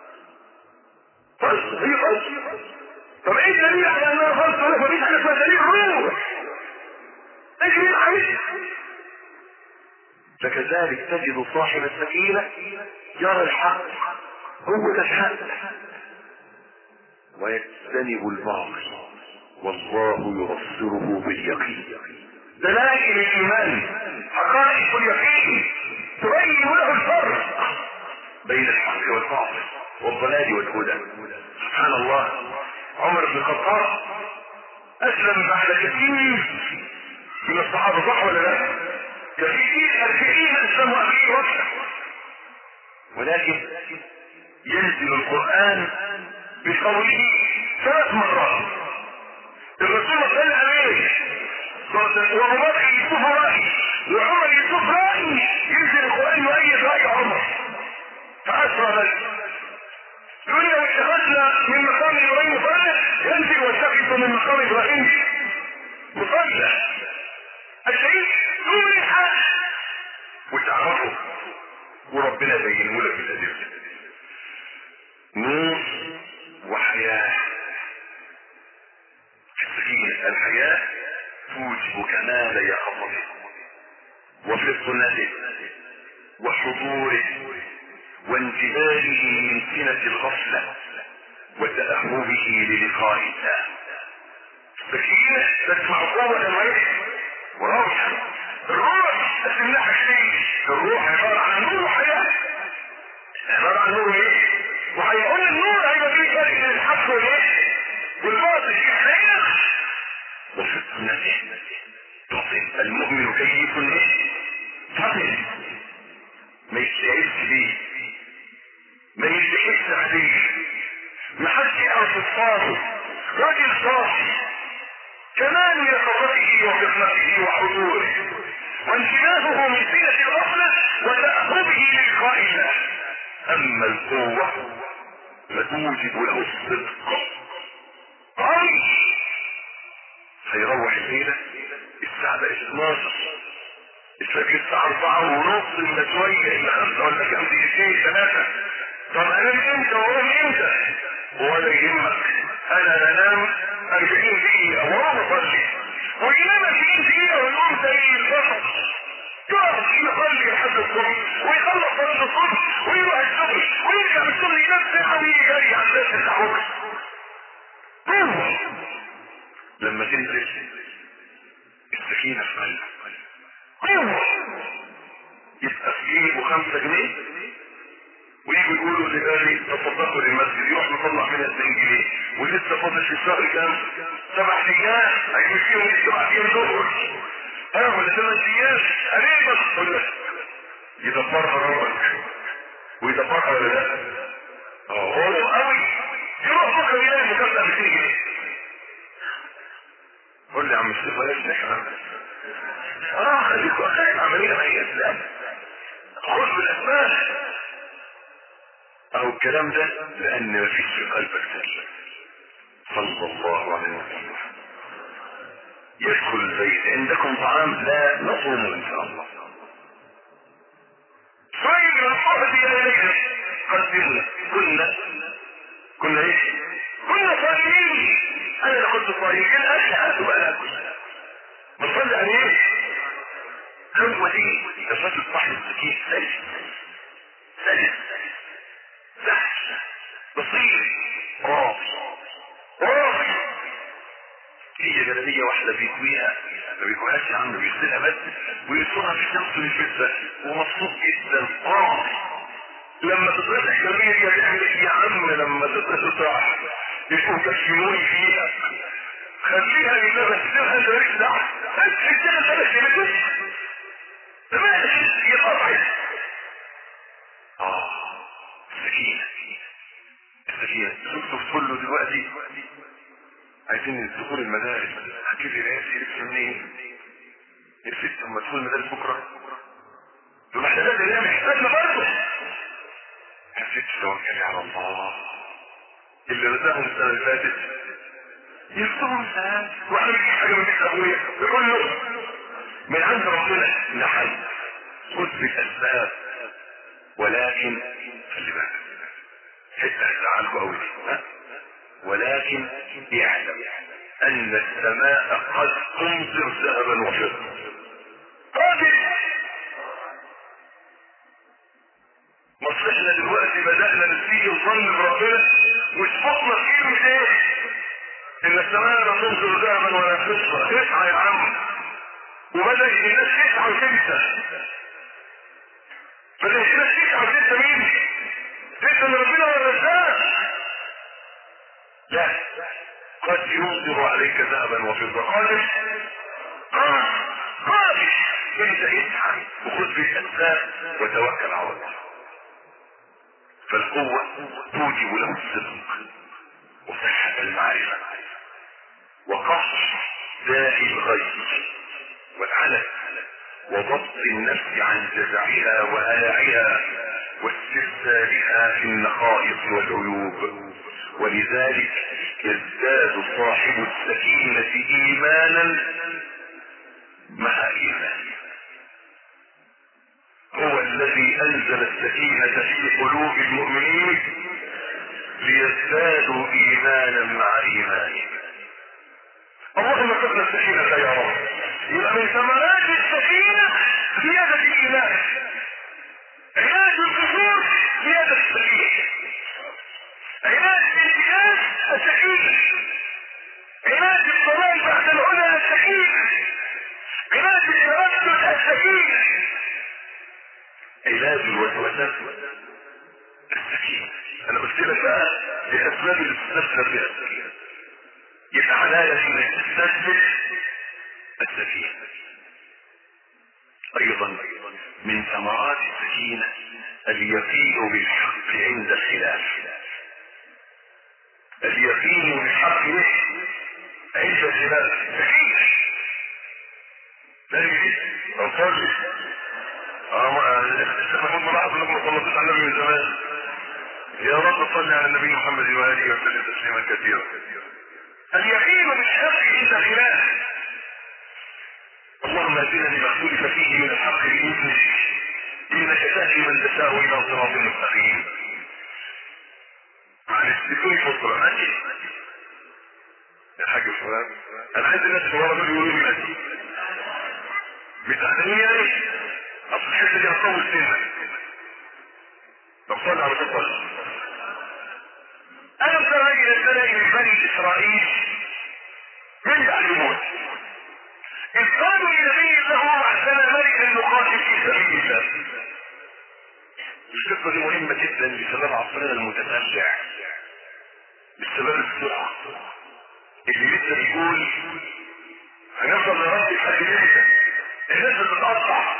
[SPEAKER 3] فلسو هي فلسو طب ايه الدليل على انها فلسو ولا مفيش حاجه اسمها دليل روح اجري الحديث فكذلك تجد صاحب السكينة يرى الحق هو ده الحق ويجتنب الباطل والله يبصره باليقين دلائل الايمان حقائق اليقين تبين له الفرق بين الحق والباطل والضلال والهدى سبحان الله عمر بن الخطاب اسلم بعد كثير من الصحابه صح ولا لا؟ كثير الكثير اسلموا اخيه وقته ولكن ينزل القران بقوله ثلاث مرات الرسول صلى الله عليه وسلم وابو بكر يشوف راي وعمر يشوف راي ينزل القران يؤيد راي عمر فاسرى ذلك يقول لو اتخذنا من مقام ابراهيم مصلى ينزل واتخذ من مقام ابراهيم مصلى الشيء دون الحق وتعرفه وربنا يبينه لك بالادله نور وحياه السكينه الحياه توجب كمال يقظته وفطنته وحضوره وانتباهه من سنة الغفلة وتأهبه للقاء الله سكينة تسمع قوة الملك وروح الروح اسمها حاجتين الروح عبارة عن نور وحياة عبارة عن نور ايه؟ وهيقول النور هيبقى فيه فرق بين الحق والايه؟ والباطل الحقيقة وفي النفس تعطي المؤمن كيف ايه؟ فطن ما يستعيش فيه ما يستحس عليه ما حدش يعرف الصادق راجل صاحي كمال يقظته وفطنته وحضوره وانتباهه من زينة الغفلة وتأهبه للقاء الله أما القوة فتوجب له الصدق قوي هيروح الليلة الساعة بقت 12 الفجر الساعة 4 ونص إلا شوية إلا خمسة ولا كام دقيقتين ثلاثة طب أنام إمتى وأقوم إمتى؟ ولا يهمك أنا أنام 40 دقيقة وأقوم أصلي وينام 40 دقيقة ويقوم زي البشر يقعد يصلي لحد الصبح ويخلص صلاة الصبح ويروح الشغل ويرجع من الشغل ينام ساعة ويجي جري على الناس بتاع بكرة قوة لما تنزل السكينة في قلبك قوة يبقى في جيبه خمسة جنيه ويجوا يقولوا لبالي تصدقوا للمسجد يروح مطلع منها 2 جنيه ولسه فاضل في الشهر كام؟ سبع ايام هيجي فيهم السبع ايام دول ها ولا ثمان ايام قريبا ولا يدبرها ربك ويدبرها ولا لا؟ اه هو قوي يروح بكره يلاقي مكافأة ب 2 جنيه قول لي يا عم الشيخ بلاش نحن اه خليكوا خلي العملية ما هي اسلام خذ بالاسباب او الكلام ده لان مفيش في قلبك سلم صلى الله عليه وسلم يدخل البيت عندكم طعام لا نصوم ان شاء الله طيب من الصحب الى ليلة قدمنا كنا كنا ايش كنا صايمين انا اللي كنت صايم كان اكل هاتوا بقى ناكل بنصلي على ايه هو دي الرجل صاحب السكين سلس سلس سهل بسيط راضي راضي هي جلابية واحدة بيكويها ما بيكويهاش يا عم بيغسلها بس ويصونها في الشمس ويلبسها ومبسوط جدا راضي لما تطلع الجلابية دي هتعمل ايه يا عم لما تطلع يكون كشموني فيها خليها لله بسيبها انت مالكش دعوة بس اشتغل بالك يا بنت تمام يقطع اه السكينة السكينة شفتوا كله دلوقتي عايزين دخول المدارس هتجيب لي ناس يلبس منين الست لما تدخل المدارس بكرة دول محتاجات اللي هي محتاجنا برضه حسيت توكلي على الله اللي رزقهم السنة اللي فاتت يفتهم ساعات واحنا بنجيب حاجة من بيت ابويا كله من عند ربنا نحن خذ بالاسباب ولكن خلي بالك حتة هتزعلكوا قوي ها ولكن يعلم ان السماء قد تمطر ذهبا وفضة قادر مصلحنا دلوقتي بدأنا نسيء الظن بربنا وشفقنا فيه مش ايه ان السماء لا تمطر ذهبا ولا فضة اسعى يا عم وبدأ الناس تسعى وتنسى بدأ الناس تسعى وتنسى مين؟ تنسى ان ربنا هو الرزاق لا قد يمطر عليك ذهبا وفضة قادر قادر قادر انت اسعى وخذ بالاسباب وتوكل على الله فالقوة توجب له الصدق وصحة المعرفة وقصر داعي الغيب والعلم وضبط النفس عن جزعها وهلعها واسترسالها في النقائص والعيوب ولذلك يزداد صاحب السكينة إيمانا مع إيمانه هو الذي أنزل السكينة في قلوب المؤمنين ليزدادوا إيمانا مع إيمانهم اللهم ارزقنا السكينة يا رب يبقى من ثمرات السكينة زيادة الإيمان علاج القصور زيادة السكينة علاج الانتكاس السكينة علاج الضلال السكينة علاج الوسوسات السكينة انا قلت لك بقى الاسباب اللي تستسلم بها السكينة يبقى علاج انك تستسلم السكينة ايضا من ثمرات السكينة اليقين بالحق عند الخلاف اليقين بالحق عند الخلاف سكينة لا يجب أصلي استخدمون ملاحظ انكم صلتوا على النبي من زمان يا رب صل على النبي محمد وآله وسلم تسليما كثيرا اليقين بالحق عند الخلاف اللهم اهدنا لما اختلف فيه من الحق بإذنك إنك تهدي من تشاء إلى صراط مستقيم معلش بدون فصل ماشي يا حاج فلان انا عايز الناس اللي ورا دول يقولوا لي ماشي بتعلمني يا ريت اصل الحته دي هتطول سنه طب صلي على طول ألم ترى إلى الملأ من بني إسرائيل من بعد موسى إذ قالوا لنبي له أحسن ملك نقاتل في سبيل الله القصة دي مهمة جدا بسبب عصرنا المتسرع بسبب السرعة اللي لسه بيقول هنفضل نربي لحد امتى؟ الناس بتتقطع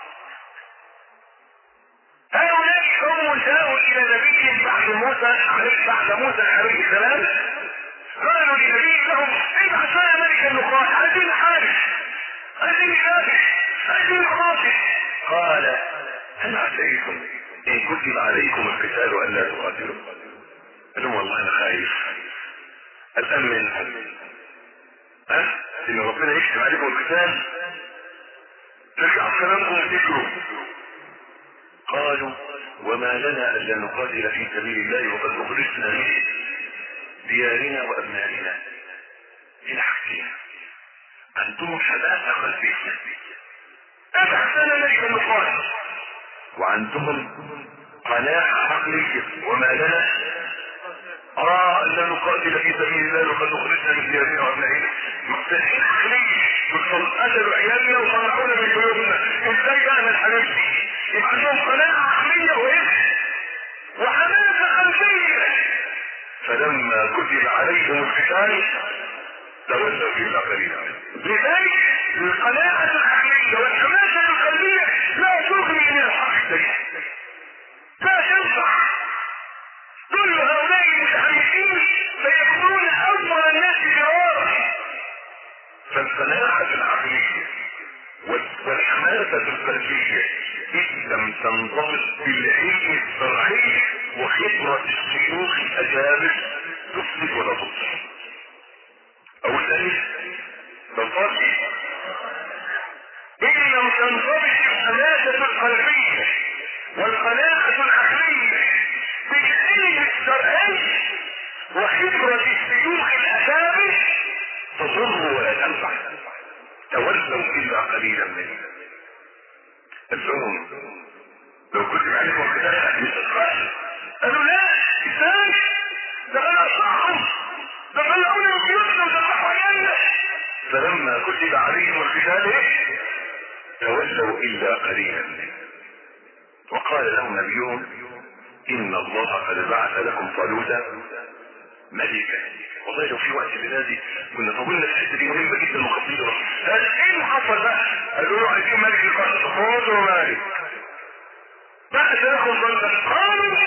[SPEAKER 3] هؤلاء قوم جاءوا الى نبي بعد موسى بعد موسى عليه السلام قالوا لنبي لهم ابعث لنا ملك النقاط عايزين حارس عايزين ثابت عايزين قاضي قال هل عسيتم ان كتب عليكم القتال الا تقاتلوا قال لهم والله انا خايف الان من ها ان ربنا يكتب عليكم القتال ترجع كلامكم وتجروا قالوا وما لنا الا نقاتل في سبيل الله وقد اخرجنا من ديارنا وابنائنا الى حاجتين عندهم حماسه قلبيه ابعث لنا ملك النقاط وعندهم قناعه عقليه وما لنا اه ان نقاتل في سبيل الله وقد اخرجنا من ديارنا وابنائنا مقتلين عقليه قتلوا عيالنا وطلعونا من بيوتنا ازاي بقى من حبيبتي يبقى عندهم قناعه عقليه وايه وحماسه قلبيه فلما كتب عليهم القتال تولوا الا قليلا لذلك القناعه العقليه والحماسه القلبيه لا تغني من الحق شيئا لا تنفع كل هؤلاء المتحمسين سيكونون افضل الناس جوارا فالقناعه العقليه والحماسه القلبيه إذ لم تنضبط بالعلم الشرعي وخبرة الشيوخ الأجابر تفسد ولا تبصر. أو الثاني تنضبط إن لم تنضبط الحماسة القلبية والقناعة العقلية بالعلم الشرعي وخبرة الشيوخ الأجابر تضر ولا تنفع. تولوا إلا قليلا منهم. العموم لو كنت عليكم القتال مش القتال قالوا لا ازاي ده انا اصحهم ده طلعوني من بيوتنا وذبحوا عيالنا فلما كتب عليهم القتال ايه تولوا الا قليلا وقال لهم نبيهم ان الله قد بعث لكم طالوتا ملكا والله لو في وقت بلادي كنا طولنا في الحته دي مهمه جدا وخطيره قال ايه اللي حصل بقى؟ قالوا له عايزين ملك القصر خذوا مالك بعد لكم ظلمة قالوا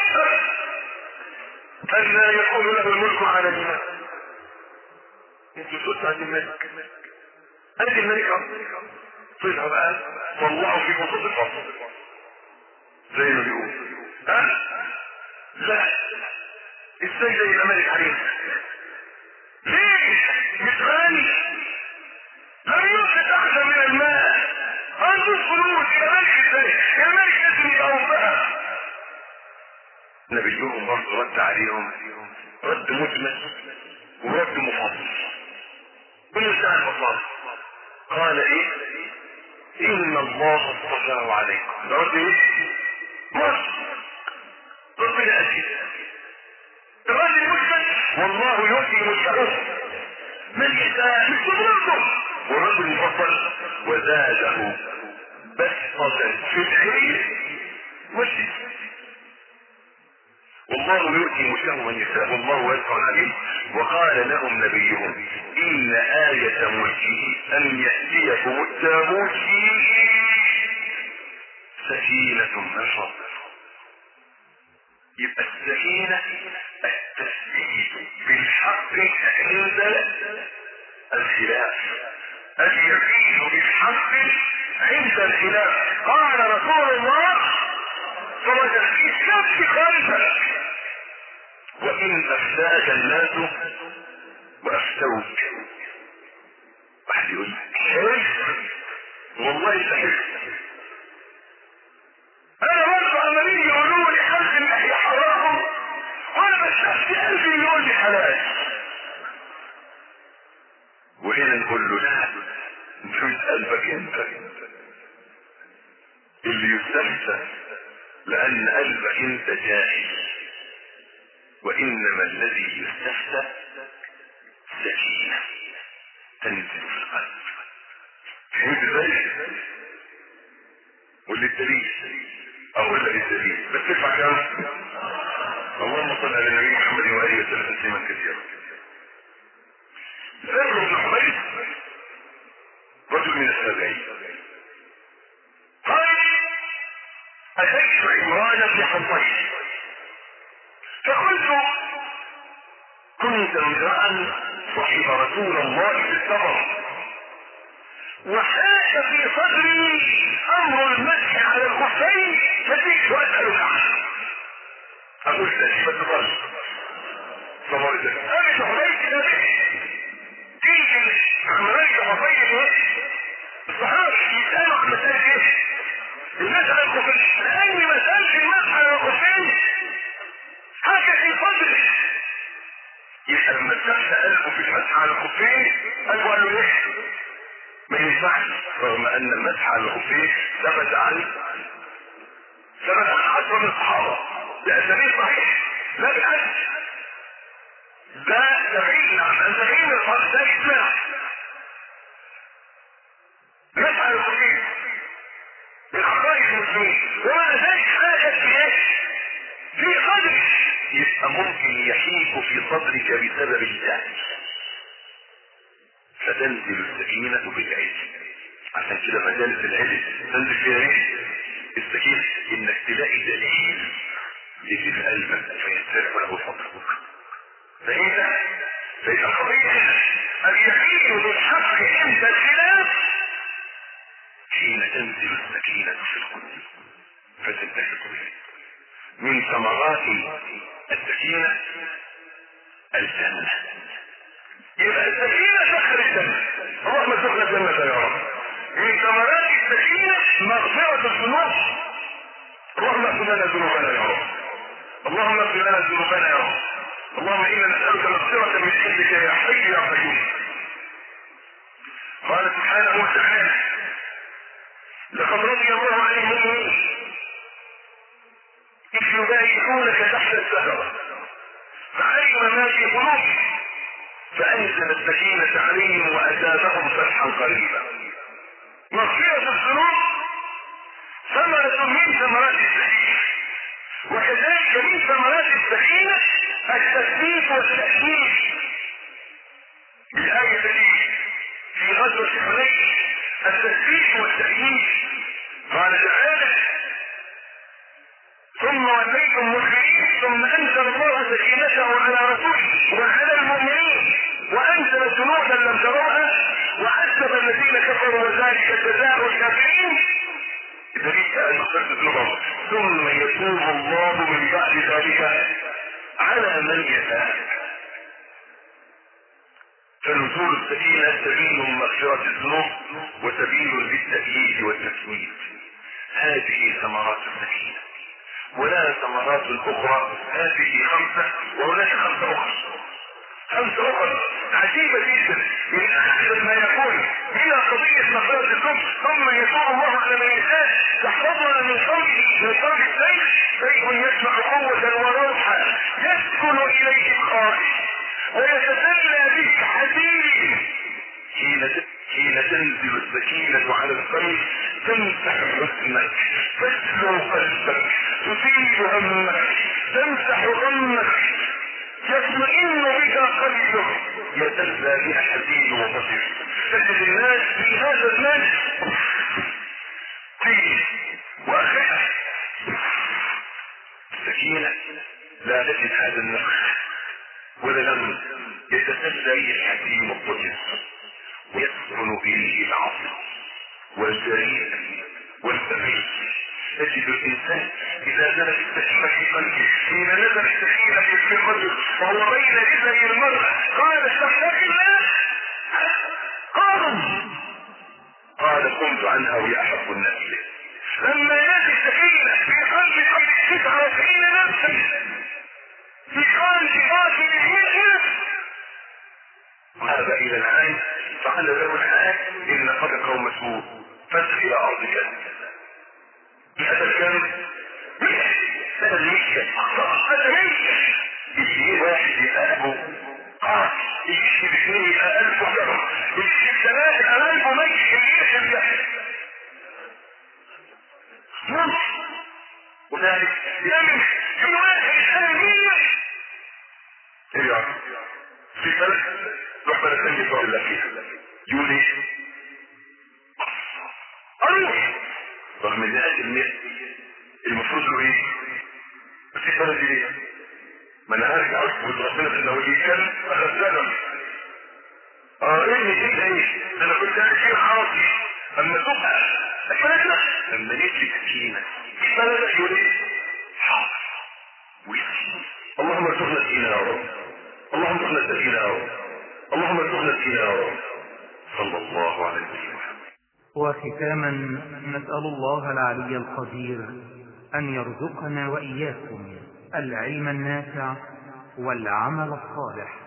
[SPEAKER 3] أن لا يكون له الملك على الناس انتوا سئلتوا عن الملك ادي الملك طلع بقى طلعوا في وسط الارض زي ما بيقول ها لا ازاي زي ما ملك عليه ليه مش غني لم ينفق احسن من الماء عنده فلوس يا ملك ازاي يا ملك لازم يبقى وفاء نبيهم برضه رد عليهم رد مجمل ورد مفصل كل ساعة مفصل قال ايه ان الله اصطفاه عليكم ده رد ايه مصر ربنا اكيد الرد المجمل والله يؤتي ملكه من يشاء مش تضربه والرد المفصل وزاده بسطة في العين مشي والله يؤتي ملكه من يشاء والله واسع عليم وقال لهم نبيهم ان آية ملكه ان يأتيكم التابوت فيه سكينة من ربكم يبقى السكينة التثبيت بالحق عند الخلاف اليقين بالحق عند الخلاف قال رسول الله صلى الله عليه وسلم ثبت قلبك وإن أفتاك الناس وأفتوك واحد يقول حلف والله سحلف انا برضه عمالين يقولوا لي حلق اللحية حرام وانا بشفت قلبي يقول لي حلال وهنا نقول له لا مش قلبك انت اللي يستهزأ لان قلبك انت جاهل وانما الذي يستهزأ سكينة تنزل في القلب فهمت ازاي؟ واللي الدليل او اللي الدليل بس تدفع كام اللهم صل على النبي محمد واله وسلم تسليما كثيرا زيد بن حميد رجل من السابعين قال اتيت عمران بن حصين فقلت كنت امرأ صحب رسول الله في السفر وحاش في صدري امر المسح على الخفين فجئت اسالك عنه اقول لك ما تقولش صبرت انا شهرين كده تيجي عمليه خفين الصحابه يسالوا عن مساله ايه؟ المسح على الخفين لاني مساله المسح على الخفين حاجه في صدري يبقى لما الشخص قلبه في المسح على الخفين قلبه قال له ايه؟ ما ينفعش رغم ان المسح على الخفين ثبت عن ثبت عن عشرة من الصحابة بأساليب صحيح لا بالعكس ده سبعين عن سبعين من الصحابة ده إجماع مسح على الخفين من حقائق المسلمين ومع ذلك حاجة في ايه؟ في قدر يبقى ممكن يحيك في صدرك بسبب الجهل فتنزل السكينة بالعلم عشان كده مجالس العلم تنزل فيها ايه؟ السكينة انك تلاقي دليل يجي في قلبك فينسرع له صدرك فإذا فإذا قضية اليقين بالحق عند الخلاف حين تنزل السكينة في القلوب فتنتهي القلوب من ثمرات السكينة الجنة يبقى السكينة دخل الجنة اللهم ادخل الجنة يا رب من ثمرات السكينة مغفرة الذنوب اللهم اغفر لنا ذنوبنا يا رب اللهم اغفر لنا ذنوبنا يا رب اللهم انا نسألك مغفرة من عندك يا حي يا قيوم قال سبحانه وتعالى لقد رضي الله عن المؤمنين إذ يبايعونك تحت الشجرة فعلم ما في قلوبهم فأنزل السكينة عليهم وأتابهم فتحا قريبا مغفرة الذنوب ثمرة من ثمرات السكينة وكذلك من ثمرات السكينة التثبيت والتأكيد الآية التي في غزوة حنين التثبيت والتأكيد قال تعالى ثم وليتم مدبرين ثم انزل الله سكينته على رسوله وعلى المؤمنين وانزل جنودا لم تروها وعذب الذين كفروا وذلك جزاء الكافرين دليل المقصد اللغة ثم يتوب الله من بعد ذلك على من يشاء فنزول السكينة سبيل مغفرة الذنوب وسبيل للتأييد والتسويد هذه ثمرات السكينة ولا ثمرات اخرى هذه خمسة وهناك خمسة اخرى خمسة اخرى عجيبة جدا من احسن ما يكون الى قضية مغفرة الذنوب ثم يتوب الله على من يشاء تحفظنا من قوله من قول الشيخ شيء يسمع قوة وروحا يسكن اليه الخارج ويتسلى به حديد حين حين تنزل السكينة على القلب تمسح حزنك تسلو قلبك تزيل همك تمسح غمك يطمئن بك قلبك يتلذى بها حزين وبصير تجد الناس في هذا المال قيل واخرها السكينة لا تجد هذا النفس ولا لم يتسلى به الحكيم الطجس ويسكن به العصر والجريء والبغي تجد الانسان اذا نزلت السكينه في قلبه حين نزل السكينه في الرجل وهو بين رجلي المراه قال استغفر الله قال قال قمت عنها وهي احب الناس لي لما نزل السكينه في قلب قلب 99 نفسا في قلب باطل المسلم ذهب الى العين فقال له العين ان قد قوم سوء فاسق الى ارضك هذا الكلام هذا المشكل هذا مشكل يجي واحد يقلبه قاس يجي باثنين يبقى الف وكذا يجي بثلاثه يبقى الف ومشي يجي وذلك يمن في واحد ثانية ايه يا في ثلاث روح بلد ثانية يقول الله فيها يقول ايه اروح رغم ان هذه الناس المفروض له ايه في ثلاث ليه ما انا هرجع اثبت ربنا في انه يتكلم اخذنا اه ايه ايه ايه انا كنت شيء خاطي اما تبقى الثلاثة لما نجي سكينة الثلاثة يقول ايه حاضر ويسكين اللهم ارزقنا السكينة يا رب اللهم ارزقنا السكينة يا رب اللهم ارزقنا السكينة يا رب صلى الله عليه وسلم
[SPEAKER 5] وختاما نسأل الله العلي القدير أن يرزقنا وإياكم العلم النافع والعمل الصالح